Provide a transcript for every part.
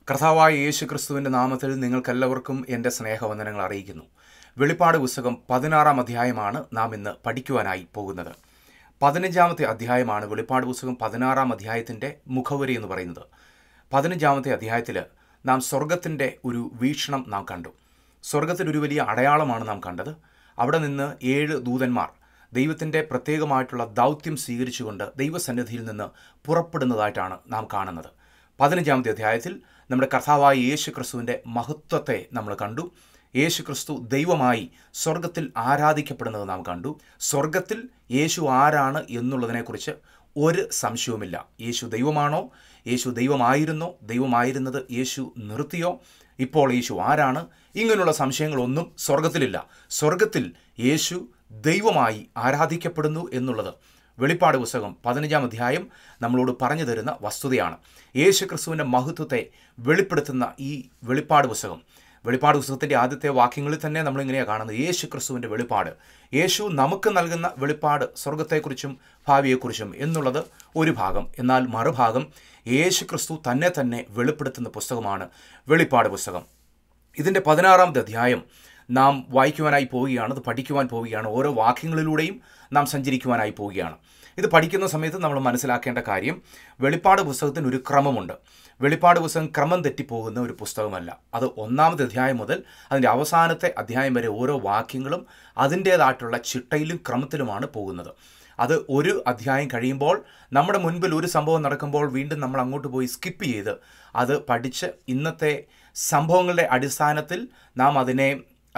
കർത്താവായ യേശു ക്രിസ്തുവിൻ്റെ നാമത്തിൽ നിങ്ങൾക്കെല്ലാവർക്കും എൻ്റെ സ്നേഹവന്ദനങ്ങൾ അറിയിക്കുന്നു വെളിപ്പാട് പുസ്തകം പതിനാറാം അധ്യായമാണ് നാം ഇന്ന് പഠിക്കുവാനായി പോകുന്നത് പതിനഞ്ചാമത്തെ അധ്യായമാണ് വെളിപ്പാട് പുസ്തകം പതിനാറാം അധ്യായത്തിൻ്റെ മുഖവരി എന്ന് പറയുന്നത് പതിനഞ്ചാമത്തെ അധ്യായത്തിൽ നാം സ്വർഗത്തിൻ്റെ ഒരു വീക്ഷണം നാം കണ്ടു സ്വർഗത്തിൽ ഒരു വലിയ അടയാളമാണ് നാം കണ്ടത് അവിടെ നിന്ന് ഏഴ് ദൂതന്മാർ ദൈവത്തിൻ്റെ പ്രത്യേകമായിട്ടുള്ള ദൗത്യം സ്വീകരിച്ചുകൊണ്ട് ദൈവസന്നിധിയിൽ നിന്ന് പുറപ്പെടുന്നതായിട്ടാണ് നാം കാണുന്നത് പതിനഞ്ചാമത്തെ അധ്യായത്തിൽ നമ്മുടെ കർത്താവായ യേശു ക്രിസ്തുവിൻ്റെ മഹത്വത്തെ നമ്മൾ കണ്ടു യേശു ക്രിസ്തു ദൈവമായി സ്വർഗത്തിൽ ആരാധിക്കപ്പെടുന്നത് നാം കണ്ടു സ്വർഗത്തിൽ യേശു ആരാണ് എന്നുള്ളതിനെക്കുറിച്ച് ഒരു സംശയവുമില്ല യേശു ദൈവമാണോ യേശു ദൈവമായിരുന്നോ ദൈവമായിരുന്നത് യേശു നിർത്തിയോ ഇപ്പോൾ യേശു ആരാണ് ഇങ്ങനെയുള്ള സംശയങ്ങളൊന്നും സ്വർഗത്തിലില്ല സ്വർഗത്തിൽ യേശു ദൈവമായി ആരാധിക്കപ്പെടുന്നു എന്നുള്ളത് വെളിപ്പാട് പുസ്തകം പതിനഞ്ചാം അധ്യായം നമ്മളോട് പറഞ്ഞു തരുന്ന വസ്തുതയാണ് യേശു ക്രിസ്തുവിൻ്റെ മഹത്വത്തെ വെളിപ്പെടുത്തുന്ന ഈ വെളിപ്പാട് പുസ്തകം വെളിപ്പാട് പുസ്തകത്തിൻ്റെ ആദ്യത്തെ വാക്യങ്ങളിൽ തന്നെ നമ്മളിങ്ങനെയാണ് കാണുന്നത് യേശു ക്രിസ്തുവിൻ്റെ വെളിപ്പാട് യേശു നമുക്ക് നൽകുന്ന വെളിപ്പാട് സ്വർഗത്തെക്കുറിച്ചും ഭാവിയെക്കുറിച്ചും എന്നുള്ളത് ഒരു ഭാഗം എന്നാൽ മറുഭാഗം യേശു ക്രിസ്തു തന്നെ തന്നെ വെളിപ്പെടുത്തുന്ന പുസ്തകമാണ് വെളിപ്പാട് പുസ്തകം ഇതിൻ്റെ പതിനാറാമത്തെ അധ്യായം നാം വായിക്കുവാനായി പോവുകയാണ് അത് പഠിക്കുവാൻ പോവുകയാണ് ഓരോ വാക്യങ്ങളിലൂടെയും നാം സഞ്ചരിക്കുവാനായി പോവുകയാണ് ഇത് പഠിക്കുന്ന സമയത്ത് നമ്മൾ മനസ്സിലാക്കേണ്ട കാര്യം വെളിപ്പാട് പുസ്തകത്തിന് ഒരു ക്രമമുണ്ട് വെളിപ്പാട് പുസ്തകം ക്രമം തെറ്റിപ്പോകുന്ന ഒരു പുസ്തകമല്ല അത് ഒന്നാമത്തെ അധ്യായം മുതൽ അതിൻ്റെ അവസാനത്തെ അധ്യായം വരെ ഓരോ വാക്യങ്ങളും അതിൻ്റേതായിട്ടുള്ള ചിട്ടയിലും ക്രമത്തിലുമാണ് പോകുന്നത് അത് ഒരു അധ്യായം കഴിയുമ്പോൾ നമ്മുടെ മുൻപിൽ ഒരു സംഭവം നടക്കുമ്പോൾ വീണ്ടും നമ്മൾ അങ്ങോട്ട് പോയി സ്കിപ്പ് ചെയ്ത് അത് പഠിച്ച് ഇന്നത്തെ സംഭവങ്ങളുടെ അടിസ്ഥാനത്തിൽ നാം അതിനെ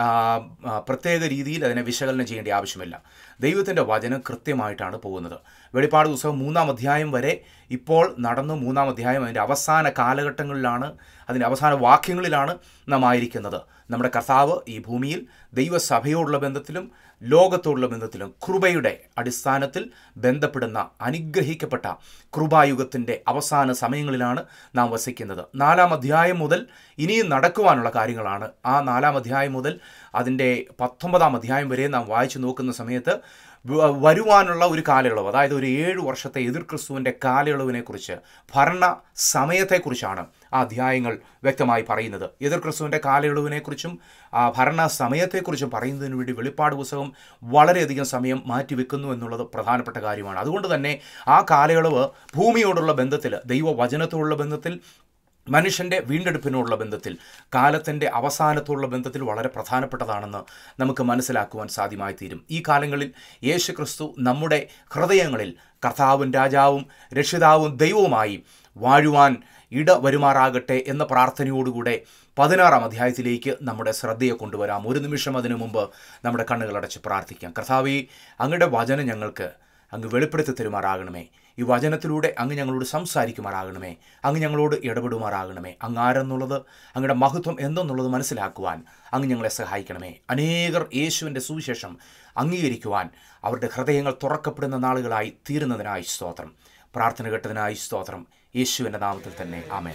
പ്രത്യേക രീതിയിൽ അതിനെ വിശകലനം ചെയ്യേണ്ട ആവശ്യമില്ല ദൈവത്തിൻ്റെ വചനം കൃത്യമായിട്ടാണ് പോകുന്നത് വെളിപ്പാട് പുസ്തകം മൂന്നാം അധ്യായം വരെ ഇപ്പോൾ നടന്നു മൂന്നാം അധ്യായം അതിൻ്റെ അവസാന കാലഘട്ടങ്ങളിലാണ് അതിൻ്റെ അവസാന വാക്യങ്ങളിലാണ് നാം ആയിരിക്കുന്നത് നമ്മുടെ കർത്താവ് ഈ ഭൂമിയിൽ ദൈവസഭയോടുള്ള ബന്ധത്തിലും ലോകത്തോടുള്ള ബന്ധത്തിലും കൃപയുടെ അടിസ്ഥാനത്തിൽ ബന്ധപ്പെടുന്ന അനുഗ്രഹിക്കപ്പെട്ട കൃപായുഗത്തിൻ്റെ അവസാന സമയങ്ങളിലാണ് നാം വസിക്കുന്നത് നാലാം അധ്യായം മുതൽ ഇനിയും നടക്കുവാനുള്ള കാര്യങ്ങളാണ് ആ നാലാം അധ്യായം മുതൽ അതിൻ്റെ പത്തൊമ്പതാം അധ്യായം വരെ നാം വായിച്ചു നോക്കുന്ന സമയത്ത് വരുവാനുള്ള ഒരു കാലയളവ് അതായത് ഒരു ഏഴ് വർഷത്തെ എതിർ ക്രിസ്തുവിൻ്റെ കാലയളവിനെക്കുറിച്ച് ഭരണ സമയത്തെക്കുറിച്ചാണ് ആ അധ്യായങ്ങൾ വ്യക്തമായി പറയുന്നത് എതിർ ക്രിസ്തുവിൻ്റെ കാലയളവിനെക്കുറിച്ചും ഭരണ സമയത്തെക്കുറിച്ചും പറയുന്നതിന് വേണ്ടി വെളിപ്പാട് പുസ്തകം വളരെയധികം സമയം മാറ്റിവെക്കുന്നു എന്നുള്ളത് പ്രധാനപ്പെട്ട കാര്യമാണ് അതുകൊണ്ട് തന്നെ ആ കാലയളവ് ഭൂമിയോടുള്ള ബന്ധത്തിൽ ദൈവവചനത്തോടുള്ള ബന്ധത്തിൽ മനുഷ്യൻ്റെ വീണ്ടെടുപ്പിനോടുള്ള ബന്ധത്തിൽ കാലത്തിൻ്റെ അവസാനത്തോടുള്ള ബന്ധത്തിൽ വളരെ പ്രധാനപ്പെട്ടതാണെന്ന് നമുക്ക് മനസ്സിലാക്കുവാൻ സാധ്യമായി തീരും ഈ കാലങ്ങളിൽ യേശു ക്രിസ്തു നമ്മുടെ ഹൃദയങ്ങളിൽ കർത്താവും രാജാവും രക്ഷിതാവും ദൈവവുമായി വാഴുവാൻ ഇട വരുമാറാകട്ടെ എന്ന പ്രാർത്ഥനയോടുകൂടെ പതിനാറാം അധ്യായത്തിലേക്ക് നമ്മുടെ ശ്രദ്ധയെ കൊണ്ടുവരാം ഒരു നിമിഷം അതിനു മുമ്പ് നമ്മുടെ കണ്ണുകളടച്ച് പ്രാർത്ഥിക്കാം കർത്താവി അങ്ങയുടെ വചനം ഞങ്ങൾക്ക് അങ്ങ് വെളിപ്പെടുത്തി തരുമാറാകണമേ ഈ വചനത്തിലൂടെ അങ്ങ് ഞങ്ങളോട് സംസാരിക്കുമാറാകണമേ അങ്ങ് ഞങ്ങളോട് ഇടപെടുമാറാകണമേ അങ്ങ് ആരെന്നുള്ളത് അങ്ങയുടെ മഹത്വം എന്തെന്നുള്ളത് മനസ്സിലാക്കുവാൻ അങ്ങ് ഞങ്ങളെ സഹായിക്കണമേ അനേകർ യേശുവിൻ്റെ സുവിശേഷം അംഗീകരിക്കുവാൻ അവരുടെ ഹൃദയങ്ങൾ തുറക്കപ്പെടുന്ന നാളുകളായി തീരുന്നതിനായി സ്തോത്രം പ്രാർത്ഥന കേട്ടതിനായി സ്തോത്രം യേശുവിൻ്റെ നാമത്തിൽ തന്നെ ആമേൻ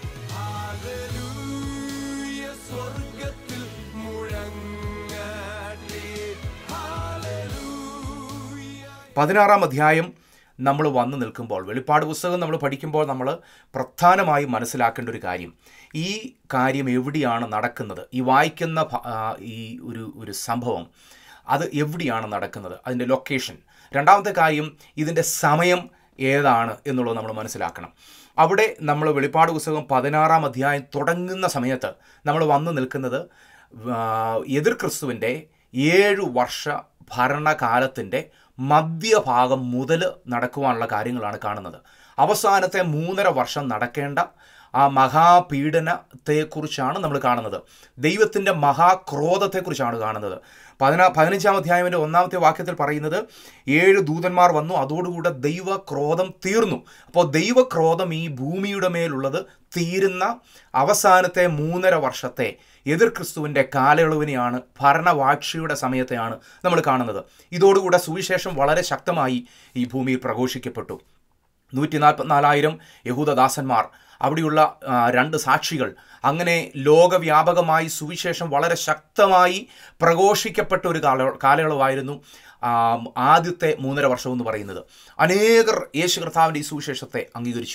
പതിനാറാം അധ്യായം നമ്മൾ വന്നു നിൽക്കുമ്പോൾ വെളിപ്പാട് പുസ്തകം നമ്മൾ പഠിക്കുമ്പോൾ നമ്മൾ പ്രധാനമായും മനസ്സിലാക്കേണ്ട ഒരു കാര്യം ഈ കാര്യം എവിടെയാണ് നടക്കുന്നത് ഈ വായിക്കുന്ന ഈ ഒരു ഒരു സംഭവം അത് എവിടെയാണ് നടക്കുന്നത് അതിൻ്റെ ലൊക്കേഷൻ രണ്ടാമത്തെ കാര്യം ഇതിൻ്റെ സമയം ഏതാണ് എന്നുള്ളത് നമ്മൾ മനസ്സിലാക്കണം അവിടെ നമ്മൾ വെളിപ്പാട് പുസ്തകം പതിനാറാം അധ്യായം തുടങ്ങുന്ന സമയത്ത് നമ്മൾ വന്നു നിൽക്കുന്നത് എതിർ ക്രിസ്തുവിൻ്റെ ഏഴു വർഷ ഭരണകാലത്തിൻ്റെ മധ്യഭാഗം മുതൽ നടക്കുവാനുള്ള കാര്യങ്ങളാണ് കാണുന്നത് അവസാനത്തെ മൂന്നര വർഷം നടക്കേണ്ട ആ മഹാപീഡനത്തെക്കുറിച്ചാണ് നമ്മൾ കാണുന്നത് ദൈവത്തിൻ്റെ മഹാക്രോധത്തെക്കുറിച്ചാണ് കാണുന്നത് പതിനാ പതിനഞ്ചാം അധ്യായത്തിൻ്റെ ഒന്നാമത്തെ വാക്യത്തിൽ പറയുന്നത് ഏഴ് ദൂതന്മാർ വന്നു അതോടുകൂടെ ദൈവക്രോധം തീർന്നു അപ്പോൾ ദൈവക്രോധം ഈ ഭൂമിയുടെ മേലുള്ളത് തീരുന്ന അവസാനത്തെ മൂന്നര വർഷത്തെ എതിർ ക്രിസ്തുവിൻ്റെ കാലയളവിനെയാണ് ഭരണവാഴ്ചയുടെ സമയത്തെയാണ് നമ്മൾ കാണുന്നത് ഇതോടുകൂടെ സുവിശേഷം വളരെ ശക്തമായി ഈ ഭൂമിയിൽ പ്രഘോഷിക്കപ്പെട്ടു നൂറ്റി നാൽപ്പത്തിനാലായിരം യഹൂദദാസന്മാർ അവിടെയുള്ള രണ്ട് സാക്ഷികൾ അങ്ങനെ ലോകവ്യാപകമായി സുവിശേഷം വളരെ ശക്തമായി പ്രഘോഷിക്കപ്പെട്ട ഒരു കാല കാലയളവായിരുന്നു ആ, ആദ്യത്തെ മൂന്നര വർഷം എന്ന് പറയുന്നത് അനേകർ യേശു കർത്താവിൻ്റെ ഈ സുവിശേഷത്തെ അംഗീകരിച്ചു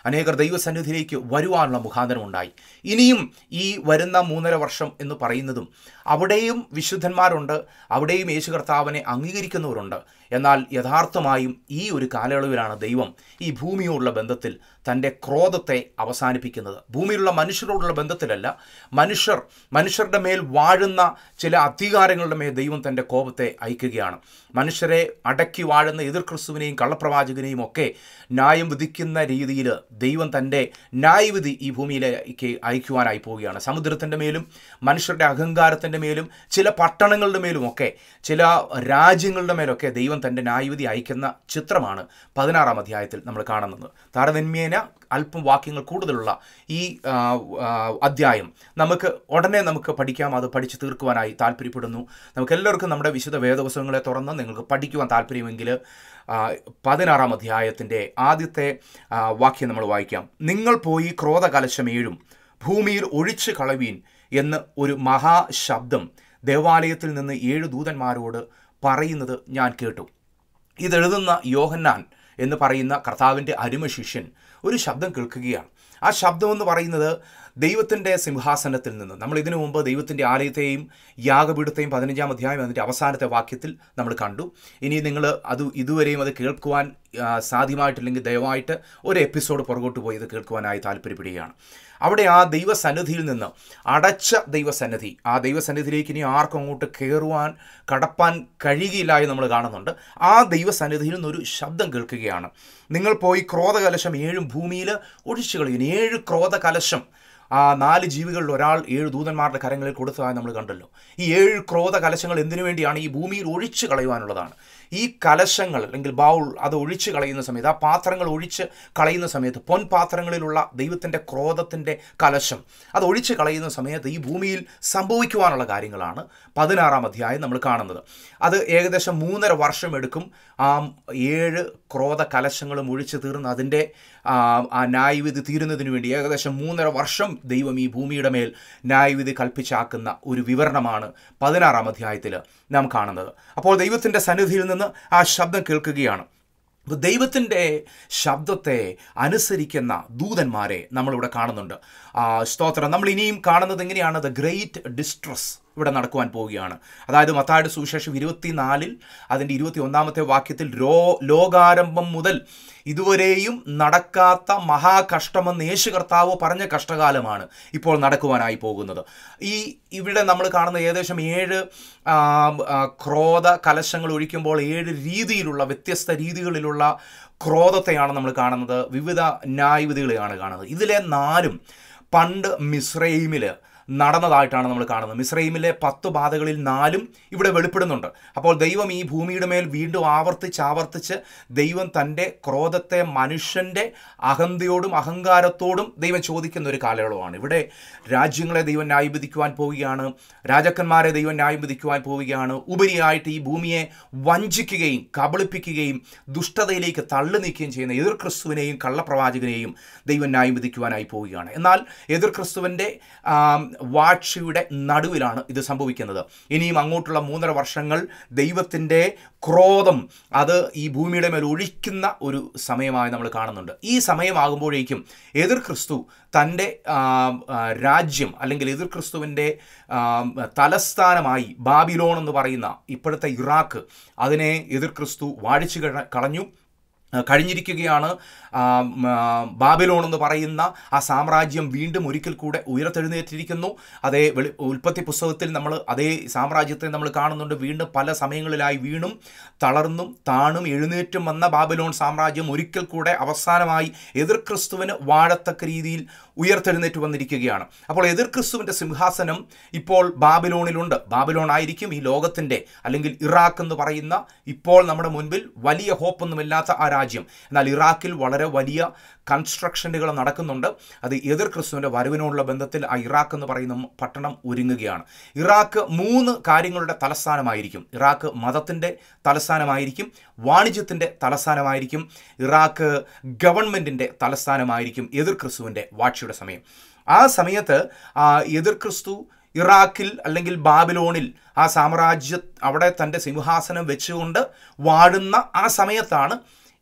അനേകർ ദൈവസന്നിധിയിലേക്ക് വരുവാനുള്ള മുഖാന്തരം ഉണ്ടായി ഇനിയും ഈ വരുന്ന മൂന്നര വർഷം എന്ന് പറയുന്നതും അവിടെയും വിശുദ്ധന്മാരുണ്ട് അവിടെയും യേശു കർത്താവിനെ അംഗീകരിക്കുന്നവരുണ്ട് എന്നാൽ യഥാർത്ഥമായും ഈ ഒരു കാലയളവിലാണ് ദൈവം ഈ ഭൂമിയോടുള്ള ബന്ധത്തിൽ തൻ്റെ ക്രോധത്തെ അവസാനിപ്പിക്കുന്നത് ഭൂമിയിലുള്ള മനുഷ്യരോടുള്ള ബന്ധത്തിലല്ല മനുഷ്യർ മനുഷ്യരുടെ മേൽ വാഴുന്ന ചില അധികാരങ്ങളുടെ മേൽ ദൈവം തൻ്റെ കോപത്തെ അയക്കുകയാണ് മനുഷ്യരെ അടക്കി വാഴുന്ന എതിർ ക്രിസ്തുവിനെയും കള്ളപ്രവാചകനെയും ഒക്കെ ന്യായം വിധിക്കുന്ന രീതിയിൽ ദൈവം തൻ്റെ ന്യായവിധി ഈ ഭൂമിയിലേക്ക് അയക്കുവാനായി പോവുകയാണ് സമുദ്രത്തിൻ്റെ മേലും മനുഷ്യരുടെ അഹങ്കാരത്തിൻ്റെ മേലും ചില പട്ടണങ്ങളുടെ മേലുമൊക്കെ ചില രാജ്യങ്ങളുടെ മേലൊക്കെ ദൈവം തൻ്റെ ന്യായവിധി അയക്കുന്ന ചിത്രമാണ് പതിനാറാം അധ്യായത്തിൽ നമ്മൾ കാണുന്നത് താരതമ്യേന അല്പം വാക്യങ്ങൾ കൂടുതലുള്ള ഈ ആ, ആ, അധ്യായം നമുക്ക് ഉടനെ നമുക്ക് പഠിക്കാം അത് പഠിച്ച് തീർക്കുവാനായി താല്പര്യപ്പെടുന്നു നമുക്ക് എല്ലാവർക്കും നമ്മുടെ വിശുദ്ധ വേദപുസ്തകങ്ങളെ തുറന്ന് നിങ്ങൾക്ക് പഠിക്കുവാൻ താല്പര്യമെങ്കിൽ ആ, പതിനാറാം അധ്യായത്തിൻ്റെ ആദ്യത്തെ ആ, വാക്യം നമ്മൾ വായിക്കാം നിങ്ങൾ പോയി ക്രോധകലശം ഏഴും ഭൂമിയിൽ ഒഴിച്ചു കളവീൻ എന്ന് ഒരു മഹാശബ്ദം ദേവാലയത്തിൽ നിന്ന് ഏഴ് ദൂതന്മാരോട് പറയുന്നത് ഞാൻ കേട്ടു ഇതെഴുതുന്ന യോഹന്നാൻ എന്ന് പറയുന്ന കർത്താവിൻ്റെ അരുമ ശിഷ്യൻ ഒരു ശബ്ദം കേൾക്കുകയാണ് ആ ശബ്ദം എന്ന് പറയുന്നത് ദൈവത്തിൻ്റെ സിംഹാസനത്തിൽ നിന്ന് നമ്മൾ ഇതിനു മുമ്പ് ദൈവത്തിൻ്റെ ആലയത്തെയും യാഗപീഠത്തെയും പതിനഞ്ചാം അധ്യായം അതിൻ്റെ അവസാനത്തെ വാക്യത്തിൽ നമ്മൾ കണ്ടു ഇനി നിങ്ങൾ അത് ഇതുവരെയും അത് കേൾക്കുവാൻ ആ, സാധ്യമായിട്ടില്ലെങ്കിൽ ദയവായിട്ട് ഒരു എപ്പിസോഡ് പുറകോട്ട് പോയി ഇത് കേൾക്കുവാനായി താല്പര്യപ്പെടുകയാണ് അവിടെ ആ ദൈവസന്നിധിയിൽ നിന്ന് അടച്ച ദൈവസന്നിധി ആ ദൈവസന്നിധിയിലേക്ക് ഇനി ആർക്കും അങ്ങോട്ട് കയറുവാൻ കടപ്പാൻ കഴിയുകയില്ല എന്ന് നമ്മൾ കാണുന്നുണ്ട് ആ ദൈവസന്നിധിയിൽ നിന്നൊരു ശബ്ദം കേൾക്കുകയാണ് നിങ്ങൾ പോയി ക്രോധകലശം ഏഴും ഭൂമിയിൽ ഒഴിച്ചു കളയുന്നു ഏഴ് ക്രോധകലശം ആ നാല് ജീവികളിൽ ഒരാൾ ഏഴ് ദൂതന്മാരുടെ കരങ്ങളിൽ കൊടുത്തതായി നമ്മൾ കണ്ടല്ലോ ഈ ഏഴ് ക്രോധ കലശങ്ങൾ എന്തിനു വേണ്ടിയാണ് ഈ ഭൂമിയിൽ ഒഴിച്ചു കളയുവാനുള്ളതാണ് ഈ കലശങ്ങൾ അല്ലെങ്കിൽ ബൗൾ അത് ഒഴിച്ചു കളയുന്ന സമയത്ത് ആ പാത്രങ്ങൾ ഒഴിച്ച് കളയുന്ന സമയത്ത് പൊൻപാത്രങ്ങളിലുള്ള ദൈവത്തിൻ്റെ ക്രോധത്തിൻ്റെ കലശം അത് ഒഴിച്ചു കളയുന്ന സമയത്ത് ഈ ഭൂമിയിൽ സംഭവിക്കുവാനുള്ള കാര്യങ്ങളാണ് പതിനാറാം അധ്യായം നമ്മൾ കാണുന്നത് അത് ഏകദേശം മൂന്നര വർഷം എടുക്കും ആ ഏഴ് ക്രോധ കലശങ്ങളും ഒഴിച്ചു തീർന്ന് അതിൻ്റെ ആ ആ ന്യായവിധി തീരുന്നതിന് വേണ്ടി ഏകദേശം മൂന്നര വർഷം ദൈവം ഈ ഭൂമിയുടെ മേൽ ന്യായവിധി കൽപ്പിച്ചാക്കുന്ന ഒരു വിവരണമാണ് പതിനാറാം അധ്യായത്തിൽ നാം കാണുന്നത് അപ്പോൾ ദൈവത്തിൻ്റെ സന്നിധിയിൽ നിന്ന് ആ ശബ്ദം കേൾക്കുകയാണ് അപ്പോൾ ദൈവത്തിൻ്റെ ശബ്ദത്തെ അനുസരിക്കുന്ന ദൂതന്മാരെ നമ്മളിവിടെ കാണുന്നുണ്ട് ആ, സ്തോത്രം നമ്മൾ ഇനിയും കാണുന്നത് എങ്ങനെയാണ് ദ ഗ്രേറ്റ് ഡിസ്ട്രസ് ഇവിടെ നടക്കുവാൻ പോവുകയാണ് അതായത് മത്തായുടെ സുവിശേഷം ഇരുപത്തിനാലിൽ അതിൻ്റെ ഇരുപത്തി ഒന്നാമത്തെ വാക്യത്തിൽ രോ ലോകാരംഭം മുതൽ ഇതുവരെയും നടക്കാത്ത മഹാകഷ്ടമെന്ന് യേശു കർത്താവ് പറഞ്ഞ കഷ്ടകാലമാണ് ഇപ്പോൾ നടക്കുവാനായി പോകുന്നത് ഈ ഇവിടെ നമ്മൾ കാണുന്ന ഏകദേശം ഏഴ് ആ, ആ, ക്രോധ കലശങ്ങൾ ഒഴിക്കുമ്പോൾ ഏഴ് രീതിയിലുള്ള വ്യത്യസ്ത രീതികളിലുള്ള ക്രോധത്തെയാണ് നമ്മൾ കാണുന്നത് വിവിധ ന്യായവിധികളെയാണ് കാണുന്നത് ഇതിലെ നാലും പണ്ട് മിസ്രൈമിൽ നടന്നതായിട്ടാണ് നമ്മൾ കാണുന്നത് മിസ്രൈമിലെ പത്ത് ബാധകളിൽ നാലും ഇവിടെ വെളിപ്പെടുന്നുണ്ട് അപ്പോൾ ദൈവം ഈ ഭൂമിയുടെ മേൽ വീണ്ടും ആവർത്തിച്ച് ആവർത്തിച്ച് ദൈവം തൻ്റെ ക്രോധത്തെ മനുഷ്യൻ്റെ അഹന്തയോടും അഹങ്കാരത്തോടും ദൈവം ചോദിക്കുന്ന ഒരു കാലയളവാണ് ഇവിടെ രാജ്യങ്ങളെ ദൈവം ന്യായം വിധിക്കുവാൻ പോവുകയാണ് രാജാക്കന്മാരെ ദൈവം ന്യായം വിധിക്കുവാൻ പോവുകയാണ് ഉപരിയായിട്ട് ഈ ഭൂമിയെ വഞ്ചിക്കുകയും കബളിപ്പിക്കുകയും ദുഷ്ടതയിലേക്ക് തള്ളി നീക്കുകയും ചെയ്യുന്ന എതിർ ക്രിസ്തുവിനെയും കള്ളപ്രവാചകനെയും ദൈവം ന്യായം വിധിക്കുവാനായി പോവുകയാണ് എന്നാൽ എതിർ ക്രിസ്തുവിൻ്റെ ആം, വാഴ്ചയുടെ നടുവിലാണ് ഇത് സംഭവിക്കുന്നത് ഇനിയും അങ്ങോട്ടുള്ള മൂന്നര വർഷങ്ങൾ ദൈവത്തിൻ്റെ ക്രോധം അത് ഈ ഭൂമിയുടെ മേൽ ഒഴിക്കുന്ന ഒരു സമയമായി നമ്മൾ കാണുന്നുണ്ട് ഈ സമയമാകുമ്പോഴേക്കും എതിർ ക്രിസ്തു തൻ്റെ ആം, ആ, രാജ്യം അല്ലെങ്കിൽ എതിർ ക്രിസ്തുവിൻ്റെ ആം, തലസ്ഥാനമായി ബാബിലോൺ എന്ന് പറയുന്ന ഇപ്പോഴത്തെ ഇറാഖ് അതിനെ എതിർ ക്രിസ്തു വാഴിച്ചു കള- കളഞ്ഞു ആ, കഴിഞ്ഞിരിക്കുകയാണ് ആ, ഉം, ആ, ബാബിലോൺ എന്ന് പറയുന്ന ആ സാമ്രാജ്യം വീണ്ടും ഒരിക്കൽ കൂടെ ഉയർത്തെഴുന്നേറ്റിരിക്കുന്നു അതേ വെളി ഉൽപ്പത്തി പുസ്തകത്തിൽ നമ്മൾ അതേ സാമ്രാജ്യത്തെ നമ്മൾ കാണുന്നുണ്ട് വീണ്ടും പല സമയങ്ങളിലായി വീണും തളർന്നും താണും എഴുന്നേറ്റും വന്ന ബാബിലോൺ സാമ്രാജ്യം ഒരിക്കൽ കൂടെ അവസാനമായി എതിർ ക്രിസ്തുവിന് വാഴത്തക്ക രീതിയിൽ ഉയർത്തെഴുന്നേറ്റ് വന്നിരിക്കുകയാണ് അപ്പോൾ എതിർ ക്രിസ്തുവിൻ്റെ സിംഹാസനം ഇപ്പോൾ ബാബിലോണിലുണ്ട് ബാബിലോൺ ആയിരിക്കും ഈ ലോകത്തിൻ്റെ അല്ലെങ്കിൽ ഇറാഖ് എന്ന് പറയുന്ന ഇപ്പോൾ നമ്മുടെ മുൻപിൽ വലിയ ഹോപ്പൊന്നുമില്ലാത്ത ആ രാജ്യം എന്നാൽ ഇറാഖിൽ വളരെ വലിയ കൺസ്ട്രക്ഷനുകൾ നടക്കുന്നുണ്ട് അത് എതിർ ക്രിസ്തുവിൻ്റെ വരവിനോടുള്ള ബന്ധത്തിൽ ആ ഇറാഖ് എന്ന് പറയുന്ന പട്ടണം ഒരുങ്ങുകയാണ് ഇറാഖ് മൂന്ന് കാര്യങ്ങളുടെ തലസ്ഥാനമായിരിക്കും ഇറാഖ് മതത്തിൻ്റെ തലസ്ഥാനമായിരിക്കും വാണിജ്യത്തിൻ്റെ തലസ്ഥാനമായിരിക്കും ഇറാഖ് ഗവൺമെൻറ്റിൻ്റെ തലസ്ഥാനമായിരിക്കും എതിർ ക്രിസ്തുവിൻ്റെ വാഴ്ചയുടെ സമയം ആ സമയത്ത് ആ എതിർ ക്രിസ്തു ഇറാഖിൽ അല്ലെങ്കിൽ ബാബിലോണിൽ ആ സാമ്രാജ്യ അവിടെ തൻ്റെ സിംഹാസനം വെച്ചുകൊണ്ട് വാഴുന്ന ആ സമയത്താണ്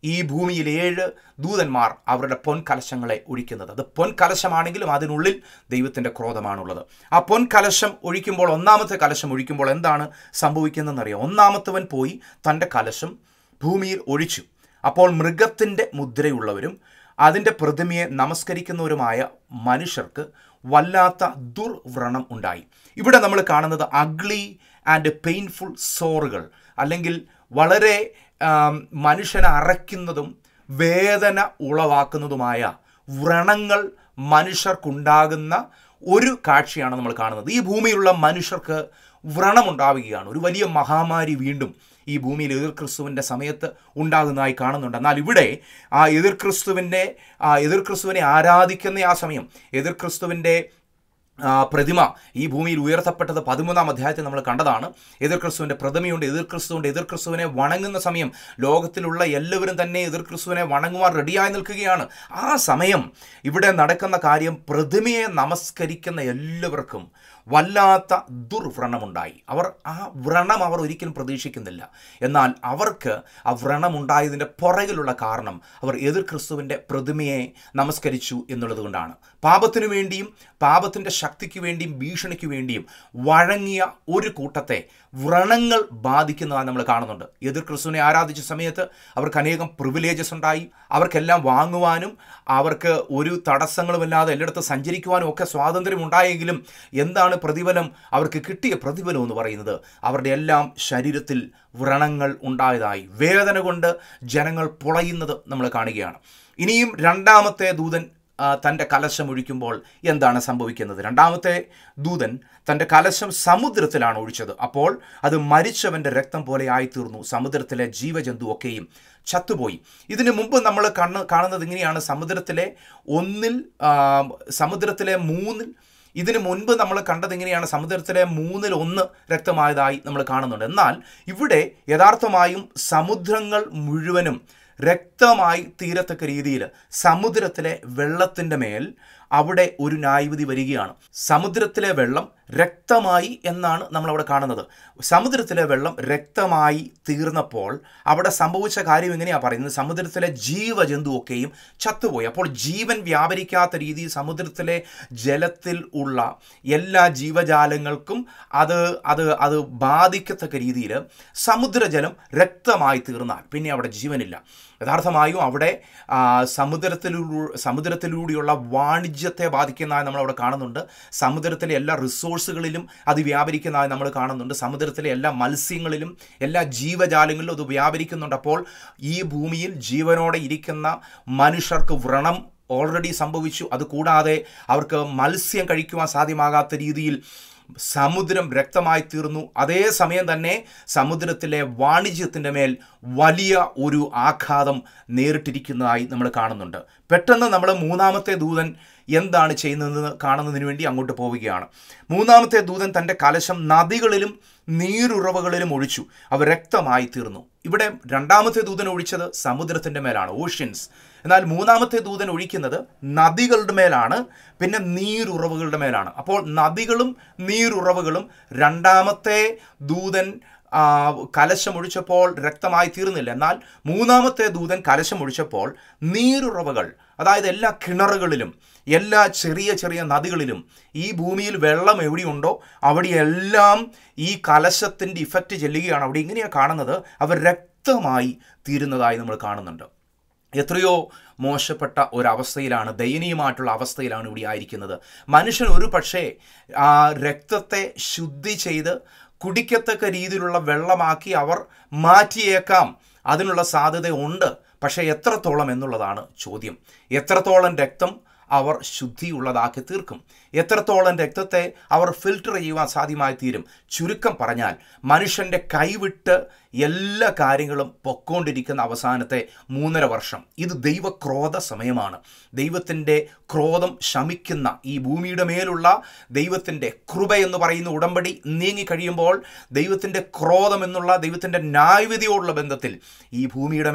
ഈ ഭൂമിയിൽ ഏഴ് ദൂതന്മാർ അവരുടെ പൊൻകലശങ്ങളെ ഒഴിക്കുന്നത് അത് പൊൻകലശമാണെങ്കിലും അതിനുള്ളിൽ ദൈവത്തിൻ്റെ ക്രോധമാണുള്ളത് ആ പൊൻകലശം ഒഴിക്കുമ്പോൾ ഒന്നാമത്തെ കലശം ഒഴിക്കുമ്പോൾ എന്താണ് സംഭവിക്കുന്നതെന്നറിയാം ഒന്നാമത്തവൻ പോയി തൻ്റെ കലശം ഭൂമിയിൽ ഒഴിച്ചു അപ്പോൾ മൃഗത്തിൻ്റെ മുദ്രയുള്ളവരും അതിൻ്റെ പ്രതിമയെ നമസ്കരിക്കുന്നവരുമായ മനുഷ്യർക്ക് വല്ലാത്ത ദുർവ്രണം ഉണ്ടായി ഇവിടെ നമ്മൾ കാണുന്നത് അഗ്ലി ആൻഡ് പെയിൻഫുൾ സോറുകൾ അല്ലെങ്കിൽ വളരെ ആം, മനുഷ്യനെ അറയ്ക്കുന്നതും വേദന ഉളവാക്കുന്നതുമായ വ്രണങ്ങൾ മനുഷ്യർക്കുണ്ടാകുന്ന ഒരു കാഴ്ചയാണ് നമ്മൾ കാണുന്നത് ഈ ഭൂമിയിലുള്ള മനുഷ്യർക്ക് വ്രണമുണ്ടാവുകയാണ് ഒരു വലിയ മഹാമാരി വീണ്ടും ഈ ഭൂമിയിൽ എതിർ ക്രിസ്തുവിൻ്റെ സമയത്ത് ഉണ്ടാകുന്നതായി കാണുന്നുണ്ട് എന്നാൽ ഇവിടെ ആ എതിർ ക്രിസ്തുവിൻ്റെ ആ എതിർ ക്രിസ്തുവിനെ ആരാധിക്കുന്ന ആ സമയം എതിർ ക്രിസ്തുവിൻ്റെ ആ, പ്രതിമ ഈ ഭൂമിയിൽ ഉയർത്തപ്പെട്ടത് പതിമൂന്നാം അധ്യായത്തിൽ നമ്മൾ കണ്ടതാണ് എതിർ ക്രിസ്തുവിൻ്റെ പ്രതിമയുണ്ട് എതിർ ക്രിസ്തുവിൻ്റെ എതിർ ക്രിസ്തുവിനെ വണങ്ങുന്ന സമയം ലോകത്തിലുള്ള എല്ലാവരും തന്നെ എതിർ ക്രിസ്തുവിനെ വണങ്ങുവാൻ റെഡിയായി നിൽക്കുകയാണ് ആ സമയം ഇവിടെ നടക്കുന്ന കാര്യം പ്രതിമയെ നമസ്കരിക്കുന്ന എല്ലാവർക്കും വല്ലാത്ത ദുർവ്രണമുണ്ടായി അവർ ആ വ്രണം അവർ ഒരിക്കലും പ്രതീക്ഷിക്കുന്നില്ല എന്നാൽ അവർക്ക് ആ വ്രണമുണ്ടായതിൻ്റെ പുറകിലുള്ള കാരണം അവർ എതിർ ക്രിസ്തുവിൻ്റെ പ്രതിമയെ നമസ്കരിച്ചു എന്നുള്ളത് കൊണ്ടാണ് പാപത്തിനു വേണ്ടിയും പാപത്തിൻ്റെ ശക്തിക്ക് വേണ്ടിയും ഭീഷണിക്ക് വേണ്ടിയും വഴങ്ങിയ ഒരു കൂട്ടത്തെ വ്രണങ്ങൾ ബാധിക്കുന്നതാണ് നമ്മൾ കാണുന്നുണ്ട് എതിർ ക്രിസ്തുവിനെ ആരാധിച്ച സമയത്ത് അവർക്ക് അനേകം പ്രിവിലേജസ് ഉണ്ടായി അവർക്കെല്ലാം വാങ്ങുവാനും അവർക്ക് ഒരു തടസ്സങ്ങളുമില്ലാതെ എല്ലായിടത്തും സഞ്ചരിക്കുവാനും ഒക്കെ സ്വാതന്ത്ര്യം ഉണ്ടായെങ്കിലും എന്താണ് പ്രതിഫലം അവർക്ക് കിട്ടിയ പ്രതിഫലം എന്ന് പറയുന്നത് അവരുടെ എല്ലാം ശരീരത്തിൽ വ്രണങ്ങൾ ഉണ്ടായതായി വേദന കൊണ്ട് ജനങ്ങൾ പുളയുന്നത് നമ്മൾ കാണുകയാണ് ഇനിയും രണ്ടാമത്തെ ദൂതൻ ആ, തൻ്റെ കലശം ഒഴിക്കുമ്പോൾ എന്താണ് സംഭവിക്കുന്നത് രണ്ടാമത്തെ ദൂതൻ തൻ്റെ കലശം സമുദ്രത്തിലാണ് ഒഴിച്ചത് അപ്പോൾ അത് മരിച്ചവൻ്റെ രക്തം പോലെ ആയിത്തീർന്നു സമുദ്രത്തിലെ ജീവജന്തുവൊക്കെയും ചത്തുപോയി ഇതിനു മുമ്പ് നമ്മൾ കണ്ണ് കാണുന്നത് ഇങ്ങനെയാണ് സമുദ്രത്തിലെ ഒന്നിൽ ആ, സമുദ്രത്തിലെ മൂന്നിൽ ഇതിനു മുൻപ് നമ്മൾ കണ്ടത് ഇങ്ങനെയാണ് സമുദ്രത്തിലെ മൂന്നിൽ ഒന്ന് രക്തമായതായി നമ്മൾ കാണുന്നുണ്ട് എന്നാൽ ഇവിടെ യഥാർത്ഥമായും സമുദ്രങ്ങൾ മുഴുവനും രക്തമായി തീരത്തക്ക രീതിയിൽ സമുദ്രത്തിലെ വെള്ളത്തിൻ്റെ മേൽ അവിടെ ഒരു ന്യായവിധി വരികയാണ് സമുദ്രത്തിലെ വെള്ളം രക്തമായി എന്നാണ് നമ്മളവിടെ കാണുന്നത് സമുദ്രത്തിലെ വെള്ളം രക്തമായി തീർന്നപ്പോൾ അവിടെ സംഭവിച്ച കാര്യം എങ്ങനെയാണ് പറയുന്നത് സമുദ്രത്തിലെ ജീവജന്തുവൊക്കെയും ചത്തുപോയി അപ്പോൾ ജീവൻ വ്യാപരിക്കാത്ത രീതിയിൽ സമുദ്രത്തിലെ ജലത്തിൽ ഉള്ള എല്ലാ ജീവജാലങ്ങൾക്കും അത് അത് അത് ബാധിക്കത്തക്ക രീതിയിൽ സമുദ്രജലം രക്തമായി തീർന്നാൽ പിന്നെ അവിടെ ജീവനില്ല യഥാർത്ഥമായും അവിടെ ആ, സമുദ്രത്തിലൂ സമുദ്രത്തിലൂടെയുള്ള വാണിജ്യത്തെ ബാധിക്കുന്നതായി നമ്മളവിടെ കാണുന്നുണ്ട് സമുദ്രത്തിലെ എല്ലാ റിസോഴ്സുകളിലും അത് വ്യാപരിക്കുന്നതായി നമ്മൾ കാണുന്നുണ്ട് സമുദ്രത്തിലെ എല്ലാ മത്സ്യങ്ങളിലും എല്ലാ ജീവജാലങ്ങളിലും അത് വ്യാപരിക്കുന്നുണ്ട് അപ്പോൾ ഈ ഭൂമിയിൽ ജീവനോടെ ഇരിക്കുന്ന മനുഷ്യർക്ക് വ്രണം ഓൾറെഡി സംഭവിച്ചു അതുകൂടാതെ അവർക്ക് മത്സ്യം കഴിക്കുവാൻ സാധ്യമാകാത്ത രീതിയിൽ സമുദ്രം രക്തമായി തീർന്നു അതേ സമയം തന്നെ സമുദ്രത്തിലെ വാണിജ്യത്തിൻ്റെ മേൽ വലിയ ഒരു ആഘാതം നേരിട്ടിരിക്കുന്നതായി നമ്മൾ കാണുന്നുണ്ട് പെട്ടെന്ന് നമ്മൾ മൂന്നാമത്തെ ദൂതൻ എന്താണ് ചെയ്യുന്നതെന്ന് കാണുന്നതിന് വേണ്ടി അങ്ങോട്ട് പോവുകയാണ് മൂന്നാമത്തെ ദൂതൻ തൻ്റെ കലശം നദികളിലും നീരുറവകളിലും ഒഴിച്ചു അവ രക്തമായി തീർന്നു ഇവിടെ രണ്ടാമത്തെ ദൂതൻ ഒഴിച്ചത് സമുദ്രത്തിൻ്റെ മേലാണ് ഓഷ്യൻസ് എന്നാൽ മൂന്നാമത്തെ ദൂതൻ ഒഴിക്കുന്നത് നദികളുടെ മേലാണ് പിന്നെ നീരുറവുകളുടെ മേലാണ് അപ്പോൾ നദികളും നീരുറവുകളും രണ്ടാമത്തെ ദൂതൻ ആ, കലശമൊഴിച്ചപ്പോൾ രക്തമായി തീർന്നില്ല എന്നാൽ മൂന്നാമത്തെ ദൂതൻ കലശമൊഴിച്ചപ്പോൾ നീരുറവകൾ അതായത് എല്ലാ കിണറുകളിലും എല്ലാ ചെറിയ ചെറിയ നദികളിലും ഈ ഭൂമിയിൽ വെള്ളം എവിടെയുണ്ടോ അവിടെയെല്ലാം ഈ കലശത്തിൻ്റെ ഇഫക്റ്റ് ചെല്ലുകയാണ് അവിടെ ഇങ്ങനെയാണ് കാണുന്നത് അവർ രക്തമായി തീരുന്നതായി നമ്മൾ കാണുന്നുണ്ട് എത്രയോ മോശപ്പെട്ട ഒരവസ്ഥയിലാണ് ദയനീയമായിട്ടുള്ള അവസ്ഥയിലാണ് ഇവിടെ ആയിരിക്കുന്നത് മനുഷ്യൻ ഒരു പക്ഷേ ആ രക്തത്തെ ശുദ്ധി ചെയ്ത് കുടിക്കത്തക്ക രീതിയിലുള്ള വെള്ളമാക്കി അവർ മാറ്റിയേക്കാം അതിനുള്ള സാധ്യത ഉണ്ട് പക്ഷേ എത്രത്തോളം എന്നുള്ളതാണ് ചോദ്യം എത്രത്തോളം രക്തം അവർ ശുദ്ധിയുള്ളതാക്കി തീർക്കും എത്രത്തോളം രക്തത്തെ അവർ ഫിൽട്ടർ ചെയ്യുവാൻ സാധ്യമായി തീരും ചുരുക്കം പറഞ്ഞാൽ മനുഷ്യൻ്റെ കൈവിട്ട് എല്ലാ കാര്യങ്ങളും പൊക്കോണ്ടിരിക്കുന്ന അവസാനത്തെ മൂന്നര വർഷം ഇത് ദൈവക്രോധ സമയമാണ് ദൈവത്തിൻ്റെ ക്രോധം ശമിക്കുന്ന ഈ ഭൂമിയുടെ മേലുള്ള ദൈവത്തിൻ്റെ കൃപ എന്ന് പറയുന്ന ഉടമ്പടി നീങ്ങിക്കഴിയുമ്പോൾ ദൈവത്തിൻ്റെ ക്രോധം എന്നുള്ള ദൈവത്തിൻ്റെ ന്യായവിധിയോടുള്ള ബന്ധത്തിൽ ഈ ഭൂമിയുടെ മേൽ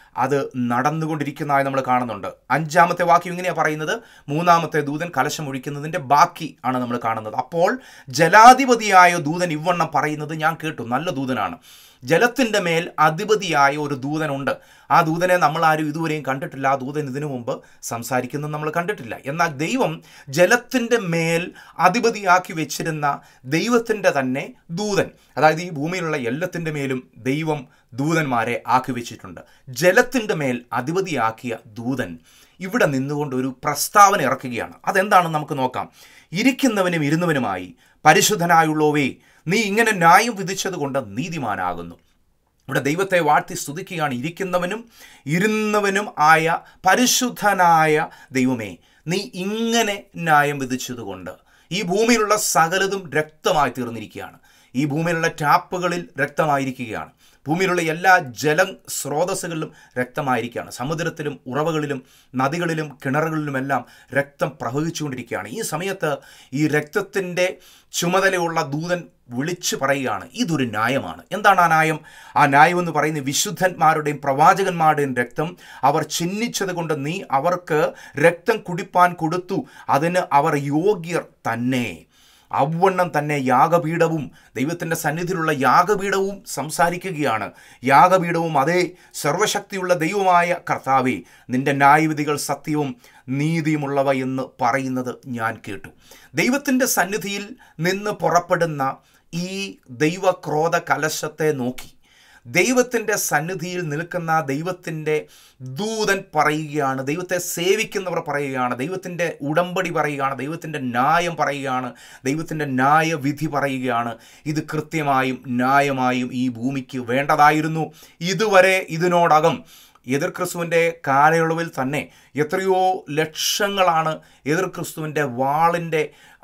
അത് നടന്നുകൊണ്ടിരിക്കുന്നതായി നമ്മൾ കാണുന്നുണ്ട് അഞ്ചാമത്തെ വാക്യം ഇങ്ങനെയാണ് പറയുന്നത് മൂന്നാമത്തെ ദൂതൻ കലശം ഒഴിക്കുന്നതിൻ്റെ ബാക്കി ആണ് നമ്മൾ കാണുന്നത് അപ്പോൾ ജലാധിപതിയായ ദൂതൻ ഇവണ്ണം പറയുന്നത് ഞാൻ കേട്ടു നല്ല ദൂതനാണ് ജലത്തിൻ്റെ മേൽ അധിപതിയായ ഒരു ദൂതനുണ്ട് ആ ദൂതനെ നമ്മൾ ആരും ഇതുവരെയും കണ്ടിട്ടില്ല ആ ദൂതൻ ഇതിനു മുമ്പ് സംസാരിക്കുന്നത് നമ്മൾ കണ്ടിട്ടില്ല എന്നാൽ ദൈവം ജലത്തിൻ്റെ മേൽ അധിപതിയാക്കി വെച്ചിരുന്ന ദൈവത്തിൻ്റെ തന്നെ ദൂതൻ അതായത് ഈ ഭൂമിയിലുള്ള എല്ലാത്തിൻ്റെ മേലും ദൈവം ദൂതന്മാരെ ആക്കി വെച്ചിട്ടുണ്ട് ജലത്തിൻ്റെ മേൽ അധിപതിയാക്കിയ ദൂതൻ ഇവിടെ നിന്നുകൊണ്ട് ഒരു പ്രസ്താവന ഇറക്കുകയാണ് അതെന്താണെന്ന് നമുക്ക് നോക്കാം ഇരിക്കുന്നവനും ഇരുന്നവനുമായി പരിശുദ്ധനായുള്ളവേ നീ ഇങ്ങനെ ന്യായം വിധിച്ചതുകൊണ്ട് നീതിമാനാകുന്നു ഇവിടെ ദൈവത്തെ വാഴ്ത്തി സ്തുതിക്കുകയാണ് ഇരിക്കുന്നവനും ഇരുന്നവനും ആയ പരിശുദ്ധനായ ദൈവമേ നീ ഇങ്ങനെ ന്യായം വിധിച്ചതുകൊണ്ട് ഈ ഭൂമിയിലുള്ള സകലതും രക്തമായി തീർന്നിരിക്കുകയാണ് ഈ ഭൂമിയിലുള്ള ടാപ്പുകളിൽ രക്തമായിരിക്കുകയാണ് ഭൂമിയിലുള്ള എല്ലാ ജല സ്രോതസ്സുകളിലും രക്തമായിരിക്കുകയാണ് സമുദ്രത്തിലും ഉറവകളിലും നദികളിലും കിണറുകളിലുമെല്ലാം രക്തം പ്രവഹിച്ചുകൊണ്ടിരിക്കുകയാണ് ഈ സമയത്ത് ഈ രക്തത്തിൻ്റെ ചുമതലയുള്ള ദൂതൻ വിളിച്ചു പറയുകയാണ് ഇതൊരു ന്യായമാണ് എന്താണ് ആ ന്യായം ആ ന്യായം എന്ന് പറയുന്നത് വിശുദ്ധന്മാരുടെയും പ്രവാചകന്മാരുടെയും രക്തം അവർ ചിഹ്നിച്ചത് കൊണ്ട് നീ അവർക്ക് രക്തം കുടിപ്പാൻ കൊടുത്തു അതിന് അവർ യോഗ്യർ തന്നെ അവണ്ണം തന്നെ യാഗപീഠവും ദൈവത്തിൻ്റെ സന്നിധിയിലുള്ള യാഗപീഠവും സംസാരിക്കുകയാണ് യാഗപീഠവും അതേ സർവശക്തിയുള്ള ദൈവമായ കർത്താവെ നിന്റെ ന്യായവിധികൾ സത്യവും നീതിയുമുള്ളവ എന്ന് പറയുന്നത് ഞാൻ കേട്ടു ദൈവത്തിൻ്റെ സന്നിധിയിൽ നിന്ന് പുറപ്പെടുന്ന ഈ ദൈവക്രോധ കലശത്തെ നോക്കി ദൈവത്തിൻ്റെ സന്നിധിയിൽ നിൽക്കുന്ന ദൈവത്തിൻ്റെ ദൂതൻ പറയുകയാണ് ദൈവത്തെ സേവിക്കുന്നവർ പറയുകയാണ് ദൈവത്തിൻ്റെ ഉടമ്പടി പറയുകയാണ് ദൈവത്തിൻ്റെ ന്യായം പറയുകയാണ് ദൈവത്തിൻ്റെ ന്യായവിധി പറയുകയാണ് ഇത് കൃത്യമായും ന്യായമായും ഈ ഭൂമിക്ക് വേണ്ടതായിരുന്നു ഇതുവരെ ഇതിനോടകം എതിർ ക്രിസ്തുവിൻ്റെ കാലയളവിൽ തന്നെ എത്രയോ ലക്ഷങ്ങളാണ് എതിർ ക്രിസ്തുവിൻ്റെ വാളിൻ്റെ